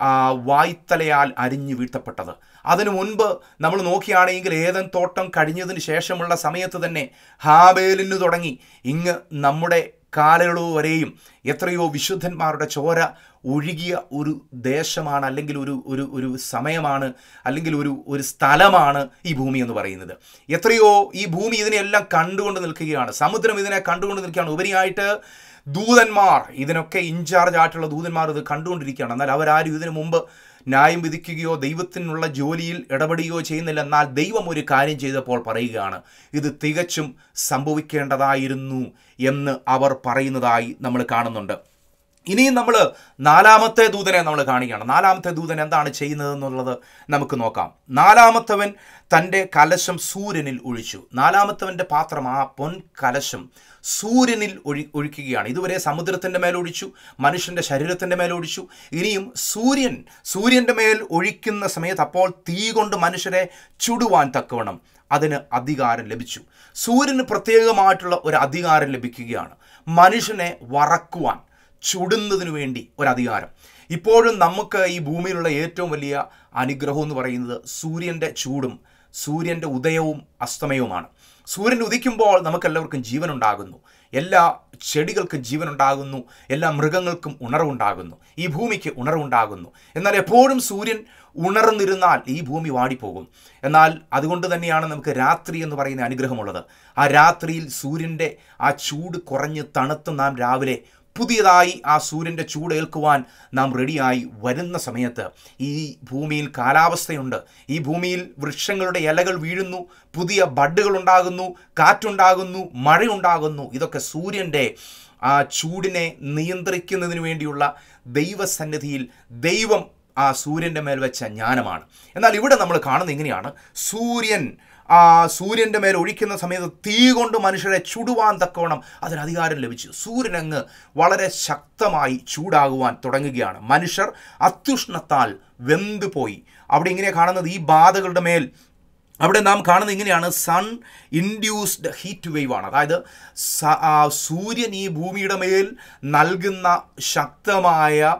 വായ്ത്തലയാൽ അരിഞ്ഞു വീഴ്ത്തപ്പെട്ടത് അതിനു മുൻപ് നമ്മൾ നോക്കുകയാണെങ്കിൽ ഏതൻ തോട്ടം കഴിഞ്ഞതിന് ശേഷമുള്ള സമയത്ത് തന്നെ ഹാബേലിന് തുടങ്ങി ഇങ്ങ് നമ്മുടെ കാലയളവ് വരെയും എത്രയോ വിശുദ്ധന്മാരുടെ ചോര ഒഴുകിയ ഒരു ദേശമാണ് അല്ലെങ്കിൽ ഒരു ഒരു ഒരു സമയമാണ് അല്ലെങ്കിൽ ഒരു ഒരു സ്ഥലമാണ് ഈ ഭൂമി എന്ന് പറയുന്നത് എത്രയോ ഈ ഭൂമി ഇതിനെല്ലാം കണ്ടുകൊണ്ട് നിൽക്കുകയാണ് സമുദ്രം ഇതിനെ കണ്ടുകൊണ്ട് നിൽക്കുകയാണ് ഉപരിയായിട്ട് ദൂതന്മാർ ഇതിനൊക്കെ ഇൻചാർജ് ആയിട്ടുള്ള ദൂതന്മാർ ഇത് കണ്ടുകൊണ്ടിരിക്കുകയാണ് എന്നാൽ അവരാരും ഇതിനു മുമ്പ് ന്യായം വിധിക്കുകയോ ദൈവത്തിനുള്ള ജോലിയിൽ ഇടപെടുകയോ ചെയ്യുന്നില്ല എന്നാൽ ദൈവം ഒരു കാര്യം ചെയ്തപ്പോൾ പറയുകയാണ് ഇത് തികച്ചും സംഭവിക്കേണ്ടതായിരുന്നു എന്ന് അവർ പറയുന്നതായി നമ്മൾ കാണുന്നുണ്ട് ഇനിയും നമ്മൾ നാലാമത്തെ ദൂതനെ നമ്മൾ കാണുകയാണ് നാലാമത്തെ ദൂതൻ എന്താണ് ചെയ്യുന്നത് എന്നുള്ളത് നമുക്ക് നോക്കാം നാലാമത്തവൻ തൻ്റെ കലശം സൂര്യനിൽ ഒഴിച്ചു നാലാമത്തവൻ്റെ പാത്രം ആ പൊൻ കലശം സൂര്യനിൽ ഒഴി ഒഴിക്കുകയാണ് ഇതുവരെ സമുദ്രത്തിൻ്റെ മേൽ ഒഴിച്ചു മനുഷ്യൻ്റെ ശരീരത്തിൻ്റെ മേൽ ഒഴിച്ചു ഇനിയും സൂര്യൻ സൂര്യൻ്റെ മേൽ ഒഴിക്കുന്ന സമയത്ത് അപ്പോൾ തീ കൊണ്ട് മനുഷ്യരെ ചുടുവാൻ തക്കവണ്ണം അതിന് അധികാരം ലഭിച്ചു സൂര്യന് പ്രത്യേകമായിട്ടുള്ള ഒരു അധികാരം ലഭിക്കുകയാണ് മനുഷ്യനെ വറക്കുവാൻ ചുടുന്നതിനു വേണ്ടി ഒരധികാരം ഇപ്പോഴും നമുക്ക് ഈ ഭൂമിയിലുള്ള ഏറ്റവും വലിയ അനുഗ്രഹം എന്ന് പറയുന്നത് സൂര്യൻ്റെ ചൂടും സൂര്യൻ്റെ ഉദയവും അസ്തമയവുമാണ് സൂര്യൻ ഉദിക്കുമ്പോൾ നമുക്കെല്ലാവർക്കും ജീവനുണ്ടാകുന്നു എല്ലാ ചെടികൾക്കും ജീവനുണ്ടാകുന്നു എല്ലാ മൃഗങ്ങൾക്കും ഉണർവുണ്ടാകുന്നു ഈ ഭൂമിക്ക് ഉണർവുണ്ടാകുന്നു എന്നാൽ എപ്പോഴും സൂര്യൻ ഉണർന്നിരുന്നാൽ ഈ ഭൂമി വാടിപ്പോകും എന്നാൽ അതുകൊണ്ട് തന്നെയാണ് നമുക്ക് രാത്രി എന്ന് പറയുന്ന അനുഗ്രഹമുള്ളത് ആ രാത്രിയിൽ സൂര്യൻ്റെ ആ ചൂട് കുറഞ്ഞ് തണുത്ത് നാം രാവിലെ പുതിയതായി ആ സൂര്യൻ്റെ ചൂടേൽക്കുവാൻ നാം റെഡിയായി വരുന്ന സമയത്ത് ഈ ഭൂമിയിൽ കാലാവസ്ഥയുണ്ട് ഈ ഭൂമിയിൽ വൃക്ഷങ്ങളുടെ ഇലകൾ വീഴുന്നു പുതിയ ബഡുകൾ ഉണ്ടാകുന്നു കാറ്റുണ്ടാകുന്നു മഴയുണ്ടാകുന്നു ഇതൊക്കെ സൂര്യൻ്റെ ആ ചൂടിനെ നിയന്ത്രിക്കുന്നതിന് വേണ്ടിയുള്ള ദൈവസന്നിധിയിൽ ദൈവം ആ സൂര്യൻ്റെ മേൽ വെച്ച ജ്ഞാനമാണ് എന്നാൽ ഇവിടെ നമ്മൾ കാണുന്നത് എങ്ങനെയാണ് സൂര്യൻ ആ സൂര്യൻ്റെ മേൽ ഒഴിക്കുന്ന സമയത്ത് തീ കൊണ്ട് മനുഷ്യരെ ചുടുവാൻ തക്കവണ്ണം അതിന് അധികാരം ലഭിച്ചു സൂര്യനങ്ങ് വളരെ ശക്തമായി ചൂടാകുവാൻ തുടങ്ങുകയാണ് മനുഷ്യർ അത്യുഷ്ണത്താൽ വെന്തുപോയി അവിടെ ഇങ്ങനെ കാണുന്നത് ഈ ബാധകളുടെ മേൽ അവിടെ നാം കാണുന്നത് ഇങ്ങനെയാണ് സൺ ഇൻഡ്യൂസ്ഡ് ഹീറ്റ് വേവ് ആണ് അതായത് സ- ആ സൂര്യൻ ഈ ഭൂമിയുടെ മേൽ നൽകുന്ന ശക്തമായ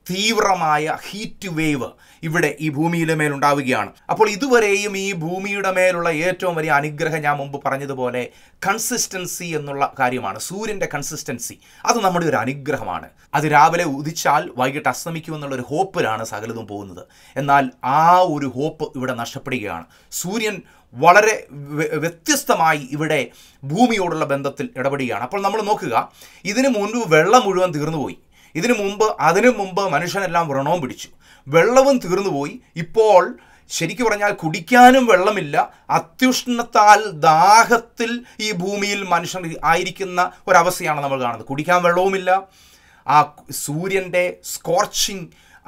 തീവ്രമായ ഹീറ്റ് വേവ് ഇവിടെ ഈ ഭൂമിയുടെ മേൽ ഉണ്ടാവുകയാണ് അപ്പോൾ ഇതുവരെയും ഈ ഭൂമിയുടെ മേലുള്ള ഏറ്റവും വലിയ അനുഗ്രഹം ഞാൻ മുമ്പ് പറഞ്ഞതുപോലെ കൺസിസ്റ്റൻസി എന്നുള്ള കാര്യമാണ് സൂര്യൻ്റെ കൺസിസ്റ്റൻസി അത് നമ്മുടെ ഒരു അനുഗ്രഹമാണ് അത് രാവിലെ ഉദിച്ചാൽ വൈകിട്ട് അസ്തമിക്കും എന്നുള്ളൊരു ഹോപ്പിലാണ് സകലതും പോകുന്നത് എന്നാൽ ആ ഒരു ഹോപ്പ് ഇവിടെ നഷ്ടപ്പെടുകയാണ് സൂര്യൻ വളരെ വ്യ- വ്യത്യസ്തമായി ഇവിടെ ഭൂമിയോടുള്ള ബന്ധത്തിൽ ഇടപെടുകയാണ് അപ്പോൾ നമ്മൾ നോക്കുക ഇതിനു മുൻപ് വെള്ളം മുഴുവൻ തീർന്നുപോയി ഇതിനു മുമ്പ് അതിനു മുമ്പ് മനുഷ്യനെല്ലാം വ്രണവും പിടിച്ചു വെള്ളവും തീർന്നുപോയി ഇപ്പോൾ ശരിക്കു പറഞ്ഞാൽ കുടിക്കാനും വെള്ളമില്ല അത്യുഷ്ണത്താൽ ദാഹത്തിൽ ഈ ഭൂമിയിൽ മനുഷ്യൻ ആയിരിക്കുന്ന ഒരവസ്ഥയാണ് നമ്മൾ കാണുന്നത് കുടിക്കാൻ വെള്ളവുമില്ല ആ സൂര്യൻ്റെ സ്കോർച്ചിങ്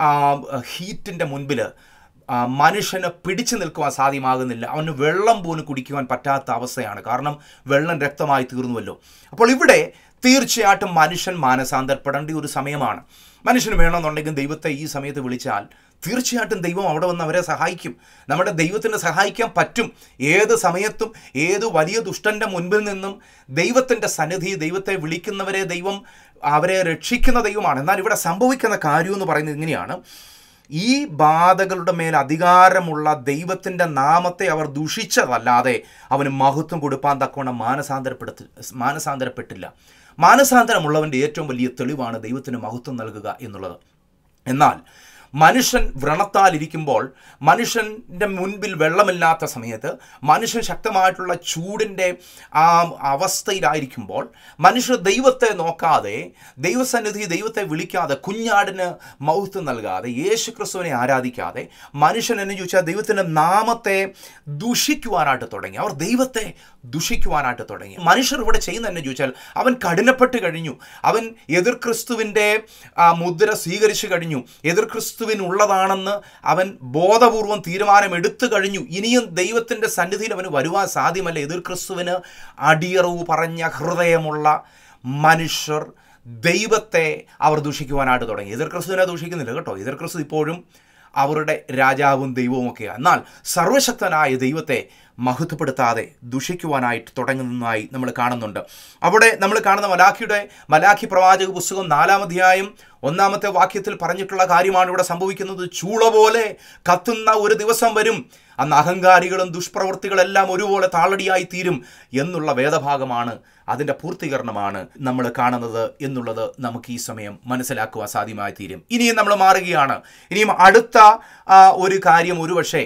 ഹീറ്റിൻ്റെ മുൻപിൽ ആ, മനുഷ്യന് പിടിച്ചു നിൽക്കുവാൻ സാധ്യമാകുന്നില്ല അവന് വെള്ളം പോലും കുടിക്കുവാൻ പറ്റാത്ത അവസ്ഥയാണ് കാരണം വെള്ളം രക്തമായി തീർന്നുവല്ലോ അപ്പോൾ ഇവിടെ തീർച്ചയായിട്ടും മനുഷ്യൻ മാനസാന്തരപ്പെടേണ്ട ഒരു സമയമാണ് മനുഷ്യന് വേണമെന്നുണ്ടെങ്കിൽ ദൈവത്തെ ഈ സമയത്ത് വിളിച്ചാൽ തീർച്ചയായിട്ടും ദൈവം അവിടെ വന്ന് അവരെ സഹായിക്കും നമ്മുടെ ദൈവത്തിന് സഹായിക്കാൻ പറ്റും ഏത് സമയത്തും ഏത് വലിയ ദുഷ്ടൻ്റെ മുൻപിൽ നിന്നും ദൈവത്തിൻ്റെ സന്നിധി ദൈവത്തെ വിളിക്കുന്നവരെ ദൈവം അവരെ രക്ഷിക്കുന്ന ദൈവമാണ് എന്നാൽ ഇവിടെ സംഭവിക്കുന്ന കാര്യം എന്ന് പറയുന്നത് ഇങ്ങനെയാണ് ഈ ബാധകളുടെ മേൽ അധികാരമുള്ള ദൈവത്തിൻ്റെ നാമത്തെ അവർ ദുഷിച്ചതല്ലാതെ അവന് മഹത്വം കൊടുപ്പാൻ തക്കവണ്ണം മാനസാന്തരപ്പെടുത്തി മാനസാന്തരപ്പെട്ടില്ല മാനസാന്തരമുള്ളവൻ്റെ ഏറ്റവും വലിയ തെളിവാണ് ദൈവത്തിന് മഹത്വം നൽകുക എന്നുള്ളത് എന്നാൽ മനുഷ്യൻ വ്രണത്താലിരിക്കുമ്പോൾ മനുഷ്യൻ്റെ മുൻപിൽ വെള്ളമില്ലാത്ത സമയത്ത് മനുഷ്യൻ ശക്തമായിട്ടുള്ള ചൂടിൻ്റെ ആ അവസ്ഥയിലായിരിക്കുമ്പോൾ മനുഷ്യർ ദൈവത്തെ നോക്കാതെ ദൈവസന്നിധി ദൈവത്തെ വിളിക്കാതെ കുഞ്ഞാടിന് മൗത്ത് നൽകാതെ യേശു ക്രിസ്തുവിനെ ആരാധിക്കാതെ മനുഷ്യൻ എന്ന് ചോദിച്ചാൽ ദൈവത്തിൻ്റെ നാമത്തെ ദുഷിക്കുവാനായിട്ട് തുടങ്ങി അവർ ദൈവത്തെ ദുഷിക്കുവാനായിട്ട് തുടങ്ങി മനുഷ്യർ ഇവിടെ ചെയ്യുന്ന എന്നെ ചോദിച്ചാൽ അവൻ കഠിനപ്പെട്ട് കഴിഞ്ഞു അവൻ എതിർ ക്രിസ്തുവിൻ്റെ ആ, മുദ്ര സ്വീകരിച്ചു കഴിഞ്ഞു എതിർ ക്രിസ്തുവിനുള്ളതാണെന്ന് അവൻ ബോധപൂർവം തീരുമാനമെടുത്തു കഴിഞ്ഞു ഇനിയും ദൈവത്തിൻ്റെ സന്നിധിയിൽ അവന് വരുവാൻ സാധ്യമല്ല എതിർ ക്രിസ്തുവിന് അടിയറവ് പറഞ്ഞ ഹൃദയമുള്ള മനുഷ്യർ ദൈവത്തെ അവർ ദൂഷിക്കുവാനായിട്ട് തുടങ്ങി എതിർ ക്രിസ്തുവിനെ ദൂഷിക്കുന്നില്ല കേട്ടോ എതിർ ക്രിസ്തു ഇപ്പോഴും അവരുടെ രാജാവും ദൈവവും ഒക്കെയാണ് എന്നാൽ സർവശക്തനായ ദൈവത്തെ മഹത്വപ്പെടുത്താതെ ദുഷിക്കുവാനായിട്ട് തുടങ്ങുന്നതായി നമ്മൾ കാണുന്നുണ്ട് അവിടെ നമ്മൾ കാണുന്ന മലാഖിയുടെ മലാഖി പ്രവാചക പുസ്തകം നാലാം അധ്യായം ഒന്നാമത്തെ വാക്യത്തിൽ പറഞ്ഞിട്ടുള്ള കാര്യമാണ് ഇവിടെ സംഭവിക്കുന്നത് ചൂള പോലെ കത്തുന്ന ഒരു ദിവസം വരും അന്ന് അഹങ്കാരികളും ദുഷ്പ്രവൃത്തികളെല്ലാം ഒരുപോലെ താളടിയായി തീരും എന്നുള്ള വേദഭാഗമാണ് അതിൻ്റെ പൂർത്തീകരണമാണ് നമ്മൾ കാണുന്നത് എന്നുള്ളത് നമുക്ക് ഈ സമയം മനസ്സിലാക്കുവാൻ സാധ്യമായി തീരും ഇനിയും നമ്മൾ മാറുകയാണ് ഇനിയും അടുത്ത ആ, ഒരു കാര്യം ഒരുപക്ഷെ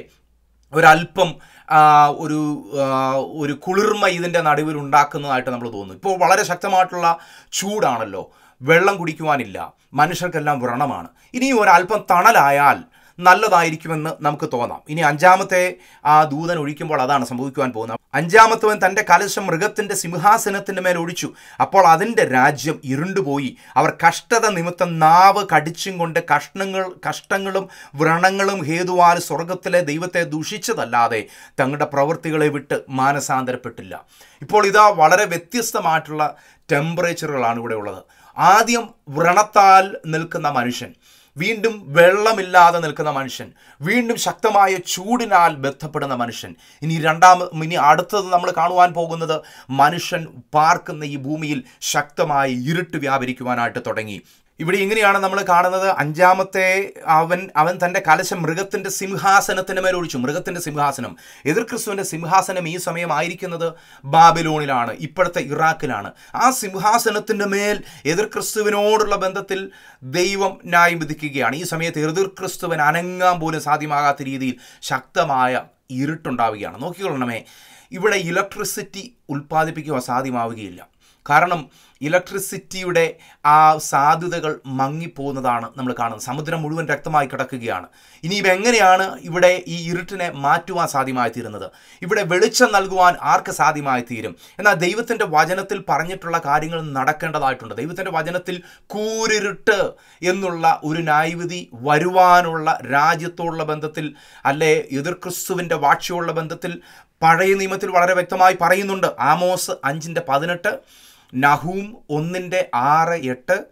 ഒരല്പം ആ, ഒരു ആ, ഒരു കുളിർമ ഇതിൻ്റെ നടുവിൽ ഉണ്ടാക്കുന്നതായിട്ട് നമ്മൾ തോന്നുന്നു ഇപ്പോൾ വളരെ ശക്തമായിട്ടുള്ള ചൂടാണല്ലോ വെള്ളം കുടിക്കുവാനില്ല മനുഷ്യർക്കെല്ലാം വ്രണമാണ് ഇനിയും ഒരല്പം തണലായാൽ നല്ലതായിരിക്കുമെന്ന് നമുക്ക് തോന്നാം ഇനി അഞ്ചാമത്തെ ആ ദൂതൻ ഒഴിക്കുമ്പോൾ അതാണ് സംഭവിക്കുവാൻ പോകുന്നത് അഞ്ചാമത്തവൻ തൻ്റെ കലശം മൃഗത്തിൻ്റെ സിംഹാസനത്തിൻ്റെ മേൽ ഒഴിച്ചു അപ്പോൾ അതിൻ്റെ രാജ്യം ഇരുണ്ടുപോയി അവർ കഷ്ടത നിമിത്തം നാവ് കടിച്ചും കൊണ്ട് കഷ്ണങ്ങൾ കഷ്ടങ്ങളും വ്രണങ്ങളും ഹേതുവാൽ സ്വർഗത്തിലെ ദൈവത്തെ ദൂഷിച്ചതല്ലാതെ തങ്ങളുടെ പ്രവൃത്തികളെ വിട്ട് മാനസാന്തരപ്പെട്ടില്ല ഇപ്പോൾ ഇതാ വളരെ വ്യത്യസ്തമായിട്ടുള്ള ടെമ്പറേച്ചറുകളാണ് ഇവിടെ ഉള്ളത് ആദ്യം വ്രണത്താൽ നിൽക്കുന്ന മനുഷ്യൻ വീണ്ടും വെള്ളമില്ലാതെ നിൽക്കുന്ന മനുഷ്യൻ വീണ്ടും ശക്തമായ ചൂടിനാൽ ബന്ധപ്പെടുന്ന മനുഷ്യൻ ഇനി രണ്ടാം ഇനി അടുത്തത് നമ്മൾ കാണുവാൻ പോകുന്നത് മനുഷ്യൻ പാർക്കുന്ന ഈ ഭൂമിയിൽ ശക്തമായ ഇരുട്ട് വ്യാപരിക്കുവാനായിട്ട് തുടങ്ങി ഇവിടെ ഇങ്ങനെയാണ് നമ്മൾ കാണുന്നത് അഞ്ചാമത്തെ അവൻ അവൻ തൻ്റെ കലശം മൃഗത്തിൻ്റെ സിംഹാസനത്തിന് മേൽ ഒഴിച്ചു മൃഗത്തിൻ്റെ സിംഹാസനം എതിർ ക്രിസ്തുവിൻ്റെ സിംഹാസനം ഈ സമയമായിരിക്കുന്നത് ബാബിലോണിലാണ് ഇപ്പോഴത്തെ ഇറാഖിലാണ് ആ സിംഹാസനത്തിൻ്റെ മേൽ എതിർ ക്രിസ്തുവിനോടുള്ള ബന്ധത്തിൽ ദൈവം ന്യായം വിധിക്കുകയാണ് ഈ സമയത്ത് എതിർ ക്രിസ്തുവിന് അനങ്ങാൻ പോലും സാധ്യമാകാത്ത രീതിയിൽ ശക്തമായ ഇരുട്ടുണ്ടാവുകയാണ് നോക്കിക്കൊള്ളണമേ ഇവിടെ ഇലക്ട്രിസിറ്റി ഉൽപ്പാദിപ്പിക്കുക സാധ്യമാവുകയില്ല കാരണം ഇലക്ട്രിസിറ്റിയുടെ ആ സാധ്യതകൾ മങ്ങിപ്പോകുന്നതാണ് നമ്മൾ കാണുന്നത് സമുദ്രം മുഴുവൻ രക്തമായി കിടക്കുകയാണ് ഇനി ഇവ എങ്ങനെയാണ് ഇവിടെ ഈ ഇരുട്ടിനെ മാറ്റുവാൻ സാധ്യമായി തീരുന്നത് ഇവിടെ വെളിച്ചം നൽകുവാൻ ആർക്ക് സാധ്യമായി തീരും എന്നാൽ ദൈവത്തിൻ്റെ വചനത്തിൽ പറഞ്ഞിട്ടുള്ള കാര്യങ്ങൾ നടക്കേണ്ടതായിട്ടുണ്ട് ദൈവത്തിൻ്റെ വചനത്തിൽ കൂരിരുട്ട് എന്നുള്ള ഒരു ന്യായവിധി വരുവാനുള്ള രാജ്യത്തോടുള്ള ബന്ധത്തിൽ അല്ലെ എതിർ ക്രിസ്തുവിൻ്റെ വാക്ഷ്യമുള്ള ബന്ധത്തിൽ പഴയ നിയമത്തിൽ വളരെ വ്യക്തമായി പറയുന്നുണ്ട് ആമോസ് അഞ്ചിൻ്റെ പതിനെട്ട് നഹൂം ഒന്നിൻ്റെ ആറ് എട്ട്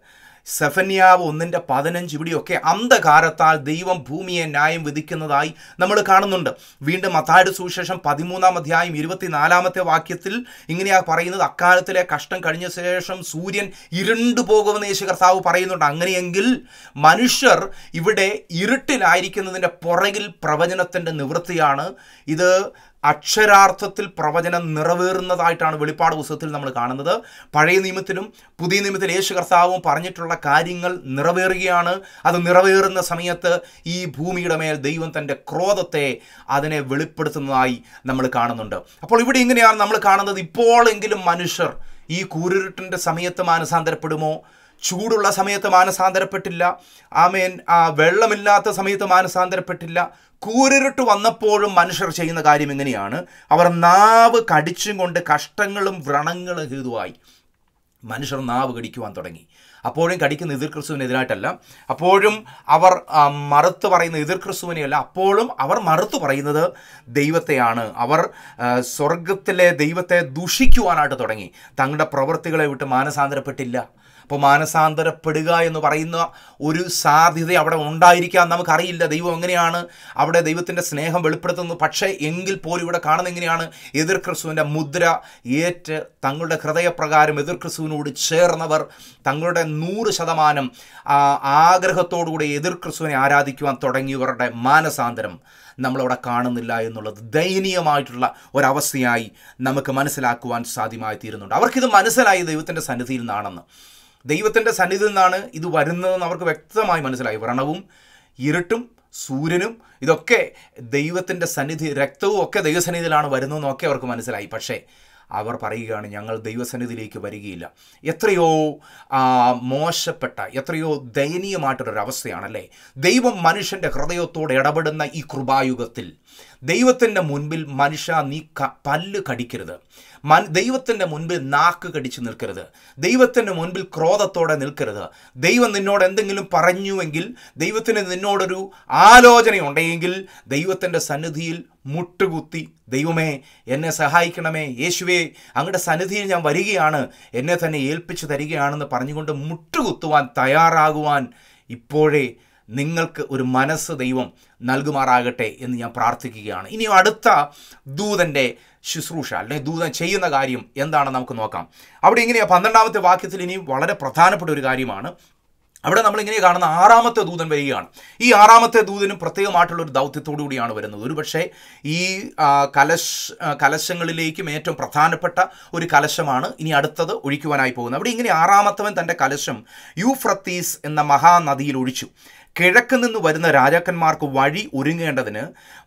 സെഫന്യാവ് ഒന്നിൻ്റെ പതിനഞ്ച് ഇവിടെയൊക്കെ അന്ധകാരത്താൽ ദൈവം ഭൂമിയെ ന്യായം വിധിക്കുന്നതായി നമ്മൾ കാണുന്നുണ്ട് വീണ്ടും മത്തായുടെ സുവിശേഷം പതിമൂന്നാം അധ്യായം ഇരുപത്തിനാലാമത്തെ വാക്യത്തിൽ ഇങ്ങനെയാ പറയുന്നത് അക്കാലത്തിലെ കഷ്ടം കഴിഞ്ഞ ശേഷം സൂര്യൻ ഇരുണ്ടു പോകുമെന്ന് യേശു കർത്താവ് പറയുന്നുണ്ട് അങ്ങനെയെങ്കിൽ മനുഷ്യർ ഇവിടെ ഇരുട്ടിലായിരിക്കുന്നതിൻ്റെ പുറകിൽ പ്രവചനത്തിൻ്റെ നിവൃത്തിയാണ് ഇത് അക്ഷരാർത്ഥത്തിൽ പ്രവചനം നിറവേറുന്നതായിട്ടാണ് വെളിപ്പാട് പുസ്തകത്തിൽ നമ്മൾ കാണുന്നത് പഴയ നിയമത്തിലും പുതിയ നിയമത്തിൽ യേശു കർത്താവും പറഞ്ഞിട്ടുള്ള കാര്യങ്ങൾ നിറവേറുകയാണ് അത് നിറവേറുന്ന സമയത്ത് ഈ ഭൂമിയുടെ മേൽ ദൈവം തൻ്റെ ക്രോധത്തെ അതിനെ വെളിപ്പെടുത്തുന്നതായി നമ്മൾ കാണുന്നുണ്ട് അപ്പോൾ ഇവിടെ ഇങ്ങനെയാണ് നമ്മൾ കാണുന്നത് ഇപ്പോഴെങ്കിലും മനുഷ്യർ ഈ കൂരിരുട്ടിൻ്റെ സമയത്ത് മാനസാന്തരപ്പെടുമോ ചൂടുള്ള സമയത്ത് മാനസാന്തരപ്പെട്ടില്ല ആമേൻ ആ വെള്ളമില്ലാത്ത സമയത്ത് മാനസാന്തരപ്പെട്ടില്ല കൂരിരുട്ട് വന്നപ്പോഴും മനുഷ്യർ ചെയ്യുന്ന കാര്യം എങ്ങനെയാണ് അവർ നാവ് കടിച്ചും കൊണ്ട് കഷ്ടങ്ങളും വ്രണങ്ങളും ഹേതുവായി മനുഷ്യർ നാവ് കടിക്കുവാൻ തുടങ്ങി അപ്പോഴും കടിക്കുന്ന എതിർ ക്രിസ്തുവിനെതിരായിട്ടല്ല അപ്പോഴും അവർ ആ, മറുത്ത് പറയുന്ന എതിർ ക്രിസ്തുവിനെയല്ല അപ്പോഴും അവർ മറുത്ത് പറയുന്നത് ദൈവത്തെയാണ് അവർ ആ, സ്വർഗത്തിലെ ദൈവത്തെ ദുഷിക്കുവാനായിട്ട് തുടങ്ങി തങ്ങളുടെ പ്രവൃത്തികളെ വിട്ട് മാനസാന്തരപ്പെട്ടില്ല അപ്പോൾ മാനസാന്തരപ്പെടുക എന്ന് പറയുന്ന ഒരു സാധ്യത അവിടെ ഉണ്ടായിരിക്കാം നമുക്കറിയില്ല ദൈവം എങ്ങനെയാണ് അവിടെ ദൈവത്തിൻ്റെ സ്നേഹം വെളിപ്പെടുത്തുന്നത് പക്ഷേ എങ്കിൽ പോലും ഇവിടെ കാണുന്ന എങ്ങനെയാണ് എതിർ ക്രിസ്തുവിൻ്റെ മുദ്ര ഏറ്റ് തങ്ങളുടെ ഹൃദയപ്രകാരം എതിർ ക്രിസ്തുവിനോട് ചേർന്നവർ തങ്ങളുടെ നൂറ് ശതമാനം ആ, ആഗ്രഹത്തോടുകൂടി എതിർ ക്രിസ്തുവിനെ ആരാധിക്കുവാൻ തുടങ്ങിയവരുടെ മാനസാന്തരം നമ്മളവിടെ കാണുന്നില്ല എന്നുള്ളത് ദയനീയമായിട്ടുള്ള ഒരവസ്ഥയായി നമുക്ക് മനസ്സിലാക്കുവാൻ സാധ്യമായി തീരുന്നുണ്ട് അവർക്കിത് മനസ്സിലായി ദൈവത്തിൻ്റെ സന്നിധിയിൽ നിന്നാണെന്ന് ദൈവത്തിൻ്റെ സന്നിധിയിൽ നിന്നാണ് ഇത് വരുന്നതെന്ന് അവർക്ക് വ്യക്തമായി മനസ്സിലായി വ്രണവും ഇരുട്ടും സൂര്യനും ഇതൊക്കെ ദൈവത്തിൻ്റെ സന്നിധി രക്തവും ഒക്കെ ദൈവസന്നിധിയിലാണ് വരുന്നതെന്നൊക്കെ അവർക്ക് മനസ്സിലായി പക്ഷേ അവർ പറയുകയാണ് ഞങ്ങൾ ദൈവസന്നിധിയിലേക്ക് വരികയില്ല എത്രയോ ആ, മോശപ്പെട്ട എത്രയോ ദയനീയമായിട്ടൊരവസ്ഥയാണല്ലേ ദൈവം മനുഷ്യൻ്റെ ഹൃദയത്തോട് ഇടപെടുന്ന ഈ കൃപായുഗത്തിൽ ദൈവത്തിൻ്റെ മുൻപിൽ മനുഷ്യ നീ ക പല്ല് കടിക്കരുത് മൻ ദൈവത്തിൻ്റെ മുൻപിൽ നാക്ക് കടിച്ച് നിൽക്കരുത് ദൈവത്തിൻ്റെ മുൻപിൽ ക്രോധത്തോടെ നിൽക്കരുത് ദൈവം നിന്നോട് എന്തെങ്കിലും പറഞ്ഞുവെങ്കിൽ ദൈവത്തിന് നിന്നോടൊരു ആലോചനയുണ്ടെങ്കിൽ ദൈവത്തിൻ്റെ സന്നിധിയിൽ മുട്ടുകുത്തി ദൈവമേ എന്നെ സഹായിക്കണമേ യേശുവേ അങ്ങയുടെ സന്നിധിയിൽ ഞാൻ വരികയാണ് എന്നെ തന്നെ ഏൽപ്പിച്ചു തരികയാണെന്ന് പറഞ്ഞുകൊണ്ട് മുട്ടുകുത്തുവാൻ തയ്യാറാകുവാൻ ഇപ്പോഴേ നിങ്ങൾക്ക് ഒരു മനസ്സ് ദൈവം നൽകുമാറാകട്ടെ എന്ന് ഞാൻ പ്രാർത്ഥിക്കുകയാണ് ഇനി അടുത്ത ദൂതൻ്റെ ശുശ്രൂഷ അല്ലെങ്കിൽ ദൂതൻ ചെയ്യുന്ന കാര്യം എന്താണെന്ന് നമുക്ക് നോക്കാം അവിടെ ഇങ്ങനെയാ പന്ത്രണ്ടാമത്തെ വാക്യത്തിൽ ഇനി വളരെ പ്രധാനപ്പെട്ട ഒരു കാര്യമാണ് അവിടെ നമ്മൾ ഇങ്ങനെ കാണുന്ന ആറാമത്തെ ദൂതൻ വരികയാണ് ഈ ആറാമത്തെ ദൂതനും പ്രത്യേകമായിട്ടുള്ള ഒരു ദൗത്യത്തോടു കൂടിയാണ് വരുന്നത് ഒരുപക്ഷെ ഈ ആ, കലശ ആ, കലശങ്ങളിലേക്കും ഏറ്റവും പ്രധാനപ്പെട്ട ഒരു കലശമാണ് ഇനി അടുത്തത് ഒഴിക്കുവാനായി പോകുന്നത് അവിടെ ഇങ്ങനെ ആറാമത്തവൻ തൻ്റെ കലശം യൂഫ്രത്തീസ് എന്ന മഹാനദിയിൽ ഒഴിച്ചു കിഴക്ക് നിന്ന് വരുന്ന രാജാക്കന്മാർക്ക് വഴി ഒരുങ്ങേണ്ടതിന്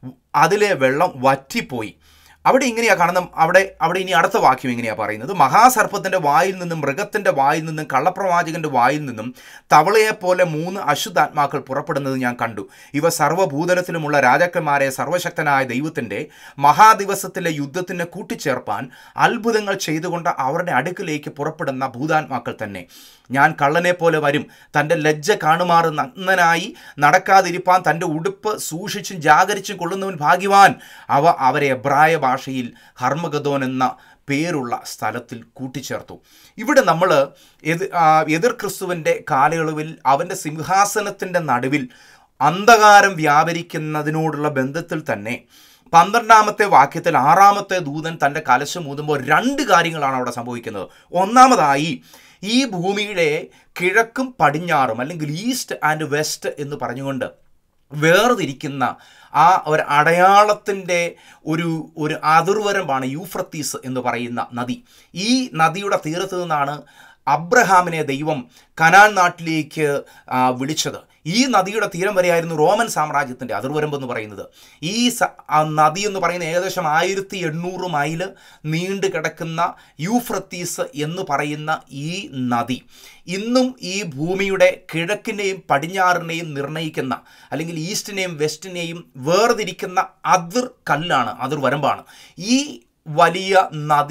അതിലെ വെള്ളം വറ്റിപ്പോയി അവിടെ ഇങ്ങനെയാ കാണുന്ന അവിടെ അവിടെ ഇനി അടുത്ത വാക്യം ഇങ്ങനെയാ പറയുന്നത് മഹാസർപ്പത്തിന്റെ വായിൽ നിന്നും മൃഗത്തിന്റെ വായിൽ നിന്നും കള്ളപ്രവാചകന്റെ വായിൽ നിന്നും തവളയെപ്പോലെ മൂന്ന് അശുദ്ധാത്മാക്കൾ പുറപ്പെടുന്നത് ഞാൻ കണ്ടു ഇവ സർവ്വഭൂതലത്തിലുമുള്ള രാജാക്കന്മാരെ സർവശക്തനായ ദൈവത്തിന്റെ മഹാദിവസത്തിലെ യുദ്ധത്തിന് കൂട്ടിച്ചേർപ്പാൻ അത്ഭുതങ്ങൾ ചെയ്തുകൊണ്ട് അവരുടെ അടുക്കിലേക്ക് പുറപ്പെടുന്ന ഭൂതാത്മാക്കൾ തന്നെ ഞാൻ കള്ളനെ പോലെ വരും തൻ്റെ ലജ്ജ കാണുമാറ് നഗ്നനായി നടക്കാതിരിപ്പാൻ തൻ്റെ ഉടുപ്പ് സൂക്ഷിച്ചും ജാഗരിച്ചും കൊള്ളുന്നവൻ ഭാഗ്യവാൻ അവ അവരെ എബ്രായ ഭാഷയിൽ ഹർമഗദോൻ എന്ന പേരുള്ള സ്ഥലത്തിൽ കൂട്ടിച്ചേർത്തു ഇവിടെ നമ്മൾ എതി ആ, എതിർ ക്രിസ്തുവിൻ്റെ കാലയളവിൽ അവൻ്റെ സിംഹാസനത്തിൻ്റെ നടുവിൽ അന്ധകാരം വ്യാപരിക്കുന്നതിനോടുള്ള ബന്ധത്തിൽ തന്നെ പന്ത്രണ്ടാമത്തെ വാക്യത്തിൽ ആറാമത്തെ ദൂതൻ തൻ്റെ കലശം ഊതുമ്പോൾ രണ്ട് കാര്യങ്ങളാണ് അവിടെ സംഭവിക്കുന്നത് ഒന്നാമതായി ഈ ഭൂമിയുടെ കിഴക്കും പടിഞ്ഞാറും അല്ലെങ്കിൽ ഈസ്റ്റ് ആൻഡ് വെസ്റ്റ് എന്ന് പറഞ്ഞുകൊണ്ട് വേർതിരിക്കുന്ന ആ ഒരു അടയാളത്തിൻ്റെ ഒരു ഒരു അതിർവരമ്പാണ് യൂഫ്രത്തീസ് എന്ന് പറയുന്ന നദി ഈ നദിയുടെ തീരത്ത് നിന്നാണ് അബ്രഹാമിനെ ദൈവം കനാൻ നാട്ടിലേക്ക് ആ, വിളിച്ചത് ഈ നദിയുടെ തീരം വരെയായിരുന്നു റോമൻ സാമ്രാജ്യത്തിൻ്റെ അതിർവരമ്പ് എന്ന് പറയുന്നത് ഈ സ- ആ നദി എന്ന് പറയുന്ന ഏകദേശം ആയിരത്തി എണ്ണൂറ് മൈല് നീണ്ടു കിടക്കുന്ന യൂഫ്രത്തീസ് എന്ന് പറയുന്ന ഈ നദി ഇന്നും ഈ ഭൂമിയുടെ കിഴക്കിനെയും പടിഞ്ഞാറിനെയും നിർണ്ണയിക്കുന്ന അല്ലെങ്കിൽ ഈസ്റ്റിനെയും വെസ്റ്റിനെയും വേർതിരിക്കുന്ന അതിർ കല്ലാണ് അതിർ വരമ്പാണ് ഈ വലിയ നദി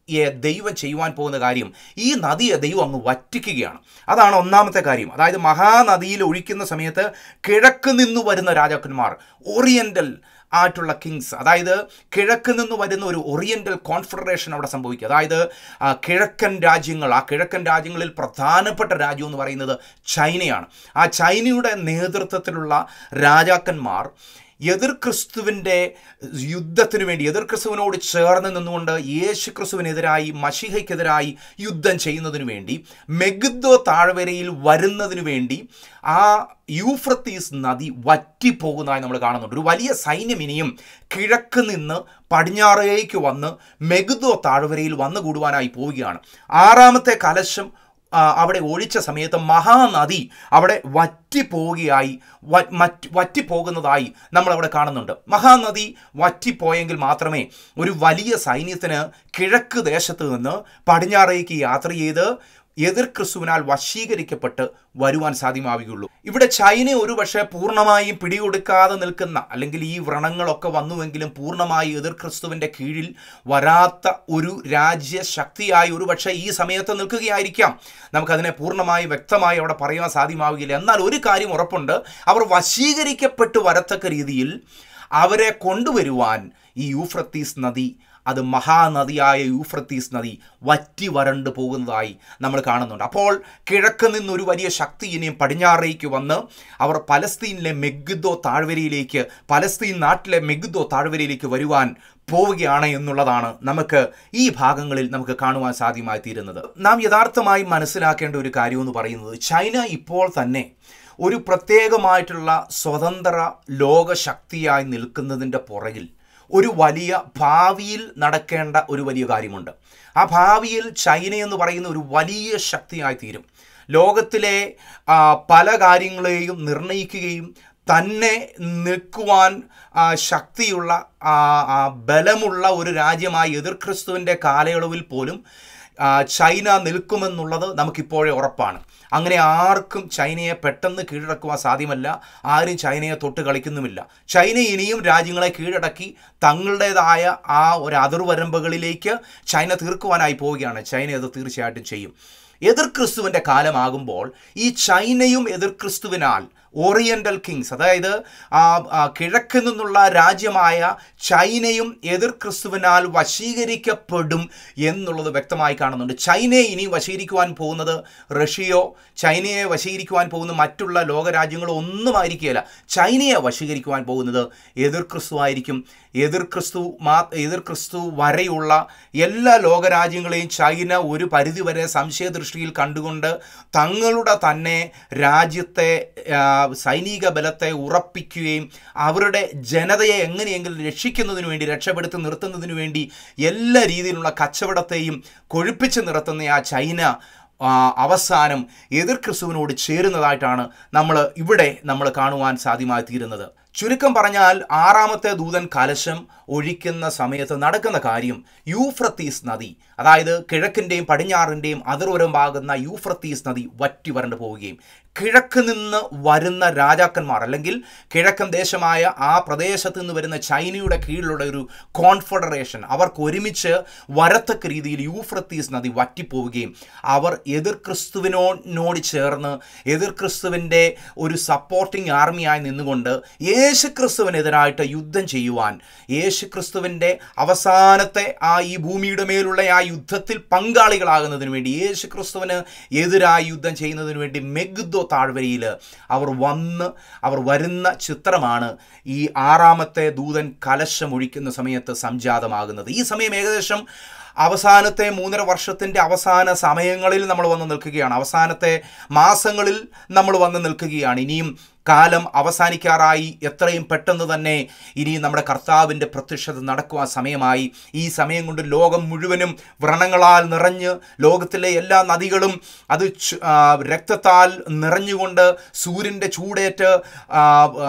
യെ ദൈവം ചെയ്യുവാൻ പോകുന്ന കാര്യം ഈ നദിയെ ദൈവം അങ്ങ് വറ്റിക്കുകയാണ് അതാണ് ഒന്നാമത്തെ കാര്യം അതായത് മഹാനദിയിൽ ഒഴിക്കുന്ന സമയത്ത് കിഴക്ക് നിന്ന് വരുന്ന രാജാക്കന്മാർ ഓറിയൻ്റൽ ആയിട്ടുള്ള കിങ്സ് അതായത് കിഴക്ക് നിന്ന് വരുന്ന ഒരു ഓറിയൻ്റൽ കോൺഫെഡറേഷൻ അവിടെ സംഭവിക്കുക അതായത് ആ, കിഴക്കൻ രാജ്യങ്ങൾ ആ കിഴക്കൻ രാജ്യങ്ങളിൽ പ്രധാനപ്പെട്ട രാജ്യം എന്ന് പറയുന്നത് ചൈനയാണ് ആ ചൈനയുടെ നേതൃത്വത്തിലുള്ള രാജാക്കന്മാർ എതിർ ക്രിസ്തുവിൻ്റെ യുദ്ധത്തിന് വേണ്ടി എതിർ ക്രിസ്തുവിനോട് ചേർന്ന് നിന്നുകൊണ്ട് യേശു ക്രിസ്തുവിനെതിരായി മഷിഹയ്ക്കെതിരായി യുദ്ധം ചെയ്യുന്നതിന് വേണ്ടി മെഗുദ്ദോ താഴ്വരയിൽ വരുന്നതിന് വേണ്ടി ആ യൂഫ്രത്തീസ് നദി വറ്റിപ്പോകുന്നതായി നമ്മൾ കാണുന്നുണ്ട് ഒരു വലിയ സൈന്യം ഇനിയും കിഴക്ക് നിന്ന് പടിഞ്ഞാറേക്ക് വന്ന് മെഗുദ്ദോ താഴ്വരയിൽ വന്നുകൂടുവാനായി പോവുകയാണ് ആറാമത്തെ കലശം ആ, അവിടെ ഒഴിച്ച സമയത്ത് മഹാനദി അവിടെ വറ്റിപ്പോവുകയായി വ- മറ്റ് വറ്റിപ്പോകുന്നതായി നമ്മളവിടെ കാണുന്നുണ്ട് മഹാനദി വറ്റിപ്പോയെങ്കിൽ മാത്രമേ ഒരു വലിയ സൈന്യത്തിന് കിഴക്ക് ദേശത്ത് നിന്ന് പടിഞ്ഞാറേക്ക് യാത്ര ചെയ്ത് എതിർ ക്രിസ്തുവിനാൽ വശീകരിക്കപ്പെട്ട് വരുവാൻ സാധ്യമാവുകയുള്ളൂ ഇവിടെ ചൈന ഒരുപക്ഷെ പൂർണ്ണമായും പിടികൊടുക്കാതെ നിൽക്കുന്ന അല്ലെങ്കിൽ ഈ വ്രണങ്ങളൊക്കെ വന്നുവെങ്കിലും പൂർണ്ണമായി എതിർ ക്രിസ്തുവിൻ്റെ കീഴിൽ വരാത്ത ഒരു രാജ്യശക്തിയായി ഒരുപക്ഷെ ഈ സമയത്ത് നിൽക്കുകയായിരിക്കാം നമുക്കതിനെ പൂർണ്ണമായി വ്യക്തമായി അവിടെ പറയാൻ സാധ്യമാവുകയില്ല എന്നാൽ ഒരു കാര്യം ഉറപ്പുണ്ട് അവർ വശീകരിക്കപ്പെട്ട് വരത്തക്ക രീതിയിൽ അവരെ കൊണ്ടുവരുവാൻ ഈ യൂഫ്രത്തീസ് നദി അത് മഹാനദിയായ യൂഫ്രത്തീസ് നദി വറ്റി വരണ്ട് പോകുന്നതായി നമ്മൾ കാണുന്നുണ്ട് അപ്പോൾ കിഴക്ക് നിന്നൊരു വലിയ ശക്തി ഇനിയും പടിഞ്ഞാറേക്ക് വന്ന് അവർ പലസ്തീനിലെ മെഗുദോ താഴ്വരയിലേക്ക് പലസ്തീൻ നാട്ടിലെ മെഗുദോ താഴ്വരയിലേക്ക് വരുവാൻ പോവുകയാണ് എന്നുള്ളതാണ് നമുക്ക് ഈ ഭാഗങ്ങളിൽ നമുക്ക് കാണുവാൻ സാധ്യമായി തീരുന്നത് നാം യഥാർത്ഥമായി മനസ്സിലാക്കേണ്ട ഒരു കാര്യം എന്ന് പറയുന്നത് ചൈന ഇപ്പോൾ തന്നെ ഒരു പ്രത്യേകമായിട്ടുള്ള സ്വതന്ത്ര ലോകശക്തിയായി നിൽക്കുന്നതിൻ്റെ പുറകിൽ ഒരു വലിയ ഭാവിയിൽ നടക്കേണ്ട ഒരു വലിയ കാര്യമുണ്ട് ആ ഭാവിയിൽ ചൈന എന്ന് പറയുന്ന ഒരു വലിയ ശക്തിയായി തീരും ലോകത്തിലെ ആ, പല കാര്യങ്ങളെയും നിർണയിക്കുകയും തന്നെ നിൽക്കുവാൻ ആ, ശക്തിയുള്ള ആ, ആ, ബലമുള്ള ഒരു രാജ്യമായി എതിർ ക്രിസ്തുവിൻ്റെ കാലയളവിൽ പോലും ആ, ചൈന നിൽക്കുമെന്നുള്ളത് നമുക്കിപ്പോഴേ ഉറപ്പാണ് അങ്ങനെ ആർക്കും ചൈനയെ പെട്ടെന്ന് കീഴടക്കുവാൻ സാധ്യമല്ല ആരും ചൈനയെ തൊട്ട് കളിക്കുന്നുമില്ല ചൈന ഇനിയും രാജ്യങ്ങളെ കീഴടക്കി തങ്ങളുടേതായ ആ ഒരു അതിർവരമ്പുകളിലേക്ക് ചൈന തീർക്കുവാനായി പോവുകയാണ് ചൈന അത് തീർച്ചയായിട്ടും ചെയ്യും എതിർ ക്രിസ്തുവിൻ്റെ കാലമാകുമ്പോൾ ഈ ചൈനയും എതിർ ക്രിസ്തുവിനാൽ ഓറിയൻ്റൽ കിങ്സ് അതായത് ആ, ആ, കിഴക്ക് നിന്നുള്ള രാജ്യമായ ചൈനയും എതിർ ക്രിസ്തുവിനാൽ വശീകരിക്കപ്പെടും എന്നുള്ളത് വ്യക്തമായി കാണുന്നുണ്ട് ചൈനയെ ഇനി വശീകരിക്കുവാൻ പോകുന്നത് റഷ്യയോ ചൈനയെ വശീകരിക്കുവാൻ പോകുന്ന മറ്റുള്ള ലോകരാജ്യങ്ങളോ ഒന്നും ആയിരിക്കുകയില്ല ചൈനയെ വശീകരിക്കുവാൻ പോകുന്നത് എതിർ ക്രിസ്തു ആയിരിക്കും എതിർ ക്രിസ്തു മാ എതിർ ക്രിസ്തു വരെയുള്ള എല്ലാ ലോകരാജ്യങ്ങളെയും ചൈന ഒരു പരിധിവരെ സംശയദൃഷ്ടിയിൽ കണ്ടുകൊണ്ട് തങ്ങളുടെ തന്നെ രാജ്യത്തെ ആ, സൈനിക ബലത്തെ ഉറപ്പിക്കുകയും അവരുടെ ജനതയെ എങ്ങനെയെങ്കിലും രക്ഷിക്കുന്നതിന് വേണ്ടി രക്ഷപ്പെടുത്തി നിർത്തുന്നതിന് വേണ്ടി എല്ലാ രീതിയിലുള്ള കച്ചവടത്തെയും കൊഴുപ്പിച്ച് നിർത്തുന്ന ആ ചൈന ആ, അവസാനം എതിർ ക്രിസ്തുവിനോട് ചേരുന്നതായിട്ടാണ് നമ്മൾ ഇവിടെ നമ്മൾ കാണുവാൻ സാധ്യമായി തീരുന്നത് ചുരുക്കം പറഞ്ഞാൽ ആറാമത്തെ ദൂതൻ കലശം ഒഴിക്കുന്ന സമയത്ത് നടക്കുന്ന കാര്യം യൂഫ്രത്തീസ് നദി അതായത് കിഴക്കിൻ്റെയും പടിഞ്ഞാറിൻ്റെയും അതിർവരമ്പാകുന്ന യൂഫ്രത്തീസ് നദി വറ്റി വരണ്ടു പോവുകയും കിഴക്ക് നിന്ന് വരുന്ന രാജാക്കന്മാർ അല്ലെങ്കിൽ കിഴക്കൻ ദേശമായ ആ പ്രദേശത്ത് നിന്ന് വരുന്ന ചൈനയുടെ കീഴിലുള്ള ഒരു കോൺഫെഡറേഷൻ അവർക്ക് ഒരുമിച്ച് വരത്തക്ക രീതിയിൽ യൂഫ്രത്തീസ് നദി വറ്റിപ്പോവുകയും അവർ എതിർ ക്രിസ്തുവിനോട് ചേർന്ന് എതിർ ക്രിസ്തുവിൻ്റെ ഒരു സപ്പോർട്ടിംഗ് ആർമിയായി നിന്നുകൊണ്ട് യേശു ക്രിസ്തുവിനെതിരായിട്ട് യുദ്ധം ചെയ്യുവാൻ യേശു ക്രിസ്തുവിൻ്റെ അവസാനത്തെ ആ ഈ ഭൂമിയുടെ മേലുള്ള ആ യുദ്ധത്തിൽ പങ്കാളികളാകുന്നതിന് വേണ്ടി യേശു ക്രിസ്തുവിന് എതിരായി യുദ്ധം ചെയ്യുന്നതിന് വേണ്ടി മെഗ്ദോ താഴ്വരയിൽ അവർ വന്ന് അവർ വരുന്ന ചിത്രമാണ് ഈ ആറാമത്തെ ദൂതൻ കലശമൊഴിക്കുന്ന സമയത്ത് സംജാതമാകുന്നത് ഈ സമയം ഏകദേശം അവസാനത്തെ മൂന്നര വർഷത്തിൻ്റെ അവസാന സമയങ്ങളിൽ നമ്മൾ വന്ന് നിൽക്കുകയാണ് അവസാനത്തെ മാസങ്ങളിൽ നമ്മൾ വന്ന് നിൽക്കുകയാണ് ഇനിയും കാലം അവസാനിക്കാറായി എത്രയും പെട്ടെന്ന് തന്നെ ഇനി നമ്മുടെ കർത്താവിൻ്റെ പ്രത്യക്ഷത നടക്കുവാൻ സമയമായി ഈ സമയം കൊണ്ട് ലോകം മുഴുവനും വ്രണങ്ങളാൽ നിറഞ്ഞ് ലോകത്തിലെ എല്ലാ നദികളും അത് ചു- ആ, രക്തത്താൽ നിറഞ്ഞുകൊണ്ട് സൂര്യൻ്റെ ചൂടേറ്റ് ആ, ആ,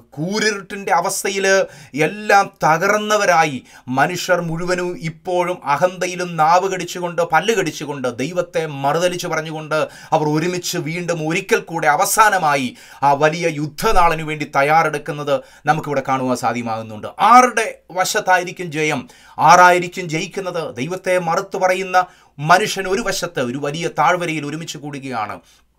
കൂരിരുട്ടിൻ്റെ അവസ്ഥയിൽ എല്ലാം തകർന്നവരായി മനുഷ്യർ മുഴുവനും ഇപ്പോഴും അഹന്തയിലും നാവ് കടിച്ചുകൊണ്ട് പല്ല് കടിച്ചുകൊണ്ട് ദൈവത്തെ മറുതലിച്ചു പറഞ്ഞുകൊണ്ട് അവർ ഒരുമിച്ച് വീണ്ടും ഒരിക്കൽ കൂടെ അവസാനമായി ആ വലിയ യുദ്ധനാളിനു വേണ്ടി തയ്യാറെടുക്കുന്നത് നമുക്കിവിടെ കാണുവാൻ സാധ്യമാകുന്നുണ്ട് ആരുടെ വശത്തായിരിക്കും ജയം ആരായിരിക്കും ജയിക്കുന്നത് ദൈവത്തെ മറുത്തു പറയുന്ന മനുഷ്യൻ ഒരു വശത്ത് ഒരു വലിയ താഴ്വരയിൽ ഒരുമിച്ച് കൂടുകയാണ്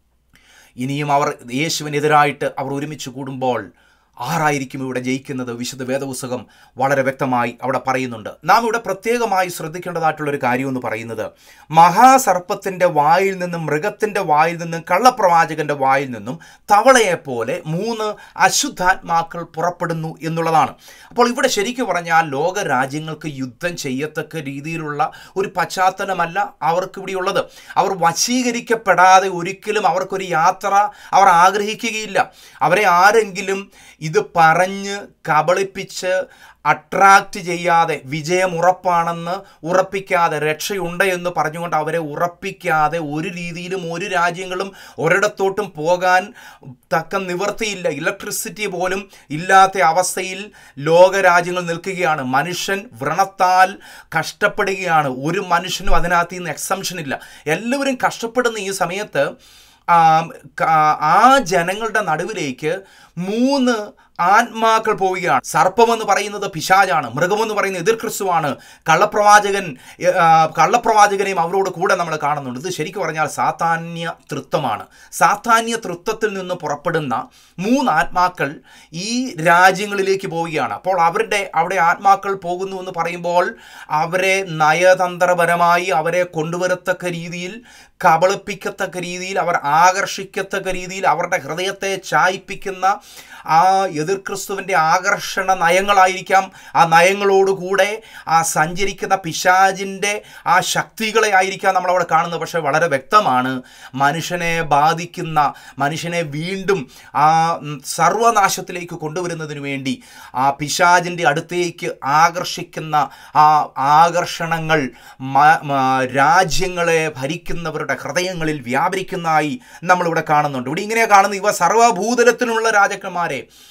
ഇനിയും അവർ യേശുവിനെതിരായിട്ട് അവർ ഒരുമിച്ച് കൂടുമ്പോൾ ആരായിരിക്കും ഇവിടെ ജയിക്കുന്നത് വിശുദ്ധ വേദപുസ്തകം വളരെ വ്യക്തമായി അവിടെ പറയുന്നുണ്ട് നാം ഇവിടെ പ്രത്യേകമായി ശ്രദ്ധിക്കേണ്ടതായിട്ടുള്ളൊരു കാര്യം എന്ന് പറയുന്നത് മഹാസർപ്പത്തിൻ്റെ വായിൽ നിന്നും മൃഗത്തിൻ്റെ വായിൽ നിന്നും കള്ളപ്രവാചകന്റെ വായിൽ നിന്നും തവളയെപ്പോലെ മൂന്ന് അശുദ്ധാത്മാക്കൾ പുറപ്പെടുന്നു എന്നുള്ളതാണ് അപ്പോൾ ഇവിടെ ശരിക്കും പറഞ്ഞാൽ ലോക രാജ്യങ്ങൾക്ക് യുദ്ധം ചെയ്യത്തക്ക രീതിയിലുള്ള ഒരു പശ്ചാത്തലമല്ല അവർക്ക് ഇവിടെയുള്ളത് അവർ വശീകരിക്കപ്പെടാതെ ഒരിക്കലും അവർക്കൊരു യാത്ര അവർ ആഗ്രഹിക്കുകയില്ല അവരെ ആരെങ്കിലും ഇത് പറഞ്ഞ് കബളിപ്പിച്ച് അട്രാക്റ്റ് ചെയ്യാതെ വിജയം ഉറപ്പാണെന്ന് ഉറപ്പിക്കാതെ രക്ഷയുണ്ട് എന്ന് പറഞ്ഞുകൊണ്ട് അവരെ ഉറപ്പിക്കാതെ ഒരു രീതിയിലും ഒരു രാജ്യങ്ങളും ഒരിടത്തോട്ടും പോകാൻ തക്ക നിവൃത്തിയില്ല ഇലക്ട്രിസിറ്റി പോലും ഇല്ലാത്ത അവസ്ഥയിൽ ലോകരാജ്യങ്ങൾ നിൽക്കുകയാണ് മനുഷ്യൻ വ്രണത്താൽ കഷ്ടപ്പെടുകയാണ് ഒരു മനുഷ്യനും അതിനകത്ത് നിന്ന് എക്സംഷൻ ഇല്ല എല്ലാവരും കഷ്ടപ്പെടുന്ന ഈ സമയത്ത് ആ, ക- ആ ജനങ്ങളുടെ നടുവിലേക്ക് മൂന്ന് ആത്മാക്കൾ പോവുകയാണ് സർപ്പമെന്ന് പറയുന്നത് പിശാജാണ് മൃഗമെന്ന് പറയുന്നത് എതിർ ക്രിസ്തുവാണ് കള്ളപ്രവാചകൻ എ, ആ, കള്ളപ്രവാചകനെയും അവരോട് കൂടെ നമ്മൾ കാണുന്നുണ്ട് ഇത് ശരിക്കും പറഞ്ഞാൽ സാത്താന്യ തൃത്വമാണ് സാത്താന്യ തൃത്വത്തിൽ നിന്ന് പുറപ്പെടുന്ന മൂന്ന് ആത്മാക്കൾ ഈ രാജ്യങ്ങളിലേക്ക് പോവുകയാണ് അപ്പോൾ അവരുടെ അവിടെ ആത്മാക്കൾ പോകുന്നു എന്ന് പറയുമ്പോൾ അവരെ നയതന്ത്രപരമായി അവരെ കൊണ്ടുവരത്തക്ക രീതിയിൽ കബളിപ്പിക്കത്തക്ക രീതിയിൽ അവർ ആകർഷിക്കത്തക്ക രീതിയിൽ അവരുടെ ഹൃദയത്തെ ചായ്പിക്കുന്ന ആ എതിർ ക്രിസ്തുവിൻ്റെ ആകർഷണ നയങ്ങളായിരിക്കാം ആ നയങ്ങളോടുകൂടെ ആ സഞ്ചരിക്കുന്ന പിശാജിൻ്റെ ആ ശക്തികളെ ആയിരിക്കാം നമ്മളവിടെ കാണുന്നത് പക്ഷേ വളരെ വ്യക്തമാണ് മനുഷ്യനെ ബാധിക്കുന്ന മനുഷ്യനെ വീണ്ടും ആ ഉം, സർവനാശത്തിലേക്ക് കൊണ്ടുവരുന്നതിന് വേണ്ടി ആ പിശാജിൻ്റെ അടുത്തേക്ക് ആകർഷിക്കുന്ന ആ ആകർഷണങ്ങൾ മ- മ- രാജ്യങ്ങളെ ഭരിക്കുന്നവരുടെ ഹൃദയങ്ങളിൽ വ്യാപരിക്കുന്നതായി നമ്മളിവിടെ കാണുന്നുണ്ട് ഇവിടെ ഇങ്ങനെ കാണുന്നു ഇവ സർവഭൂതലത്തിനുള്ള രാജാക്കന്മാരെ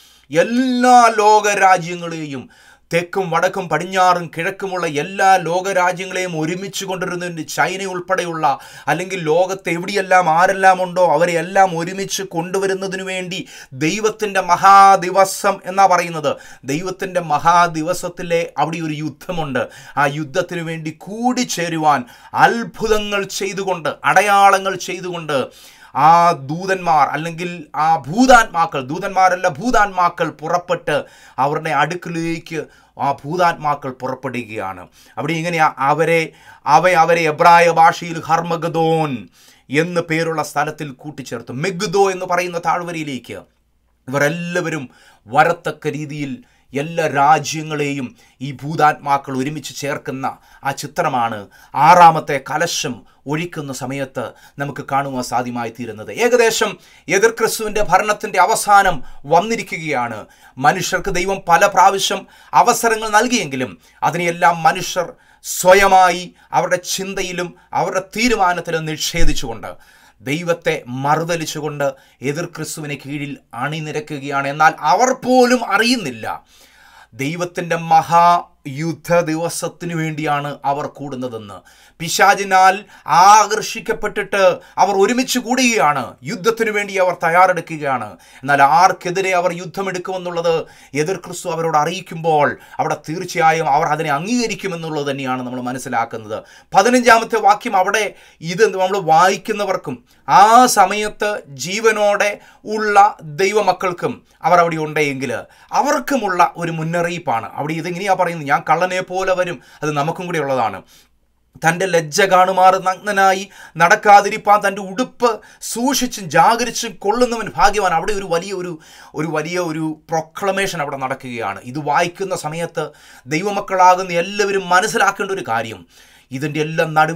എല്ലാ ലോക രാജ്യങ്ങളെയും തെക്കും വടക്കും പടിഞ്ഞാറും കിഴക്കുമുള്ള എല്ലാ ലോകരാജ്യങ്ങളെയും ഒരുമിച്ച് കൊണ്ടുവരുന്നതിന് ചൈന ഉൾപ്പെടെയുള്ള അല്ലെങ്കിൽ ലോകത്ത് എവിടെയെല്ലാം ആരെല്ലാം ഉണ്ടോ അവരെ എല്ലാം ഒരുമിച്ച് കൊണ്ടുവരുന്നതിന് വേണ്ടി ദൈവത്തിൻ്റെ മഹാദിവസം എന്നാ പറയുന്നത് ദൈവത്തിൻ്റെ മഹാദിവസത്തിലെ അവിടെ ഒരു യുദ്ധമുണ്ട് ആ യുദ്ധത്തിന് വേണ്ടി കൂടിച്ചേരുവാൻ അത്ഭുതങ്ങൾ ചെയ്തുകൊണ്ട് അടയാളങ്ങൾ ചെയ്തുകൊണ്ട് ആ ദൂതന്മാർ അല്ലെങ്കിൽ ആ ഭൂതാത്മാക്കൾ ദൂതന്മാരല്ല ഭൂതാത്മാക്കൾ പുറപ്പെട്ട് അവരുടെ അടുക്കിലേക്ക് ആ ഭൂതാത്മാക്കൾ പുറപ്പെടുകയാണ് അവിടെ ഇങ്ങനെ അവരെ അവ അവരെ എബ്രായ ഭാഷയിൽ ഹർമഗദോൻ എന്ന് പേരുള്ള സ്ഥലത്തിൽ കൂട്ടിച്ചേർത്തു മെഗ്ദോ എന്ന് പറയുന്ന താഴ്വരയിലേക്ക് ഇവരെല്ലാവരും വരത്തക്ക രീതിയിൽ എല്ലാ രാജ്യങ്ങളെയും ഈ ഭൂതാത്മാക്കൾ ഒരുമിച്ച് ചേർക്കുന്ന ആ ചിത്രമാണ് ആറാമത്തെ കലശം ഒഴിക്കുന്ന സമയത്ത് നമുക്ക് കാണുവാൻ സാധ്യമായി തീരുന്നത് ഏകദേശം എതിർ ക്രിസ്തുവിൻ്റെ ഭരണത്തിൻ്റെ അവസാനം വന്നിരിക്കുകയാണ് മനുഷ്യർക്ക് ദൈവം പല പ്രാവശ്യം അവസരങ്ങൾ നൽകിയെങ്കിലും അതിനെയെല്ലാം മനുഷ്യർ സ്വയമായി അവരുടെ ചിന്തയിലും അവരുടെ തീരുമാനത്തിലും നിഷേധിച്ചുകൊണ്ട് ദൈവത്തെ മറുതലിച്ചുകൊണ്ട് എതിർ ക്രിസ്തുവിന് കീഴിൽ അണിനിരക്കുകയാണ് എന്നാൽ അവർ പോലും അറിയുന്നില്ല ദൈവത്തിൻ്റെ മഹായുദ്ധ ദിവസത്തിനു വേണ്ടിയാണ് അവർ കൂടുന്നതെന്ന് പിശാചിനാൽ ആകർഷിക്കപ്പെട്ടിട്ട് അവർ ഒരുമിച്ച് കൂടുകയാണ് യുദ്ധത്തിനു വേണ്ടി അവർ തയ്യാറെടുക്കുകയാണ് എന്നാൽ ആർക്കെതിരെ അവർ യുദ്ധമെടുക്കുമെന്നുള്ളത് എതിർ ക്രിസ്തു അവരോട് അറിയിക്കുമ്പോൾ അവിടെ തീർച്ചയായും അവർ അതിനെ അംഗീകരിക്കുമെന്നുള്ളത് തന്നെയാണ് നമ്മൾ മനസ്സിലാക്കുന്നത് പതിനഞ്ചാമത്തെ വാക്യം അവിടെ ഇത് നമ്മൾ വായിക്കുന്നവർക്കും ആ സമയത്ത് ജീവനോടെ ഉള്ള ദൈവമക്കൾക്കും അവർ അവിടെ ഉണ്ടെങ്കിൽ അവർക്കുമുള്ള ഒരു മുന്നറിയിപ്പാണ് അവിടെ ഇതിങ്ങനെയാ പറയുന്നത് ഞാൻ കള്ളനെ പോലെ വരും അത് നമുക്കും കൂടി ഉള്ളതാണ് തൻ്റെ ലജ്ജ കാണുമാറ് നഗ്നനായി നടക്കാതിരിപ്പാൻ തൻ്റെ ഉടുപ്പ് സൂക്ഷിച്ചും ജാഗരിച്ചും കൊള്ളുന്നവൻ ഭാഗ്യവാൻ അവിടെ ഒരു വലിയ ഒരു ഒരു വലിയ ഒരു പ്രൊക്ലമേഷൻ അവിടെ നടക്കുകയാണ് ഇത് വായിക്കുന്ന സമയത്ത് ദൈവമക്കളാകുന്ന എല്ലാവരും മനസ്സിലാക്കേണ്ട ഒരു കാര്യം ഇതിൻ്റെ എല്ലാം നടുവിൽ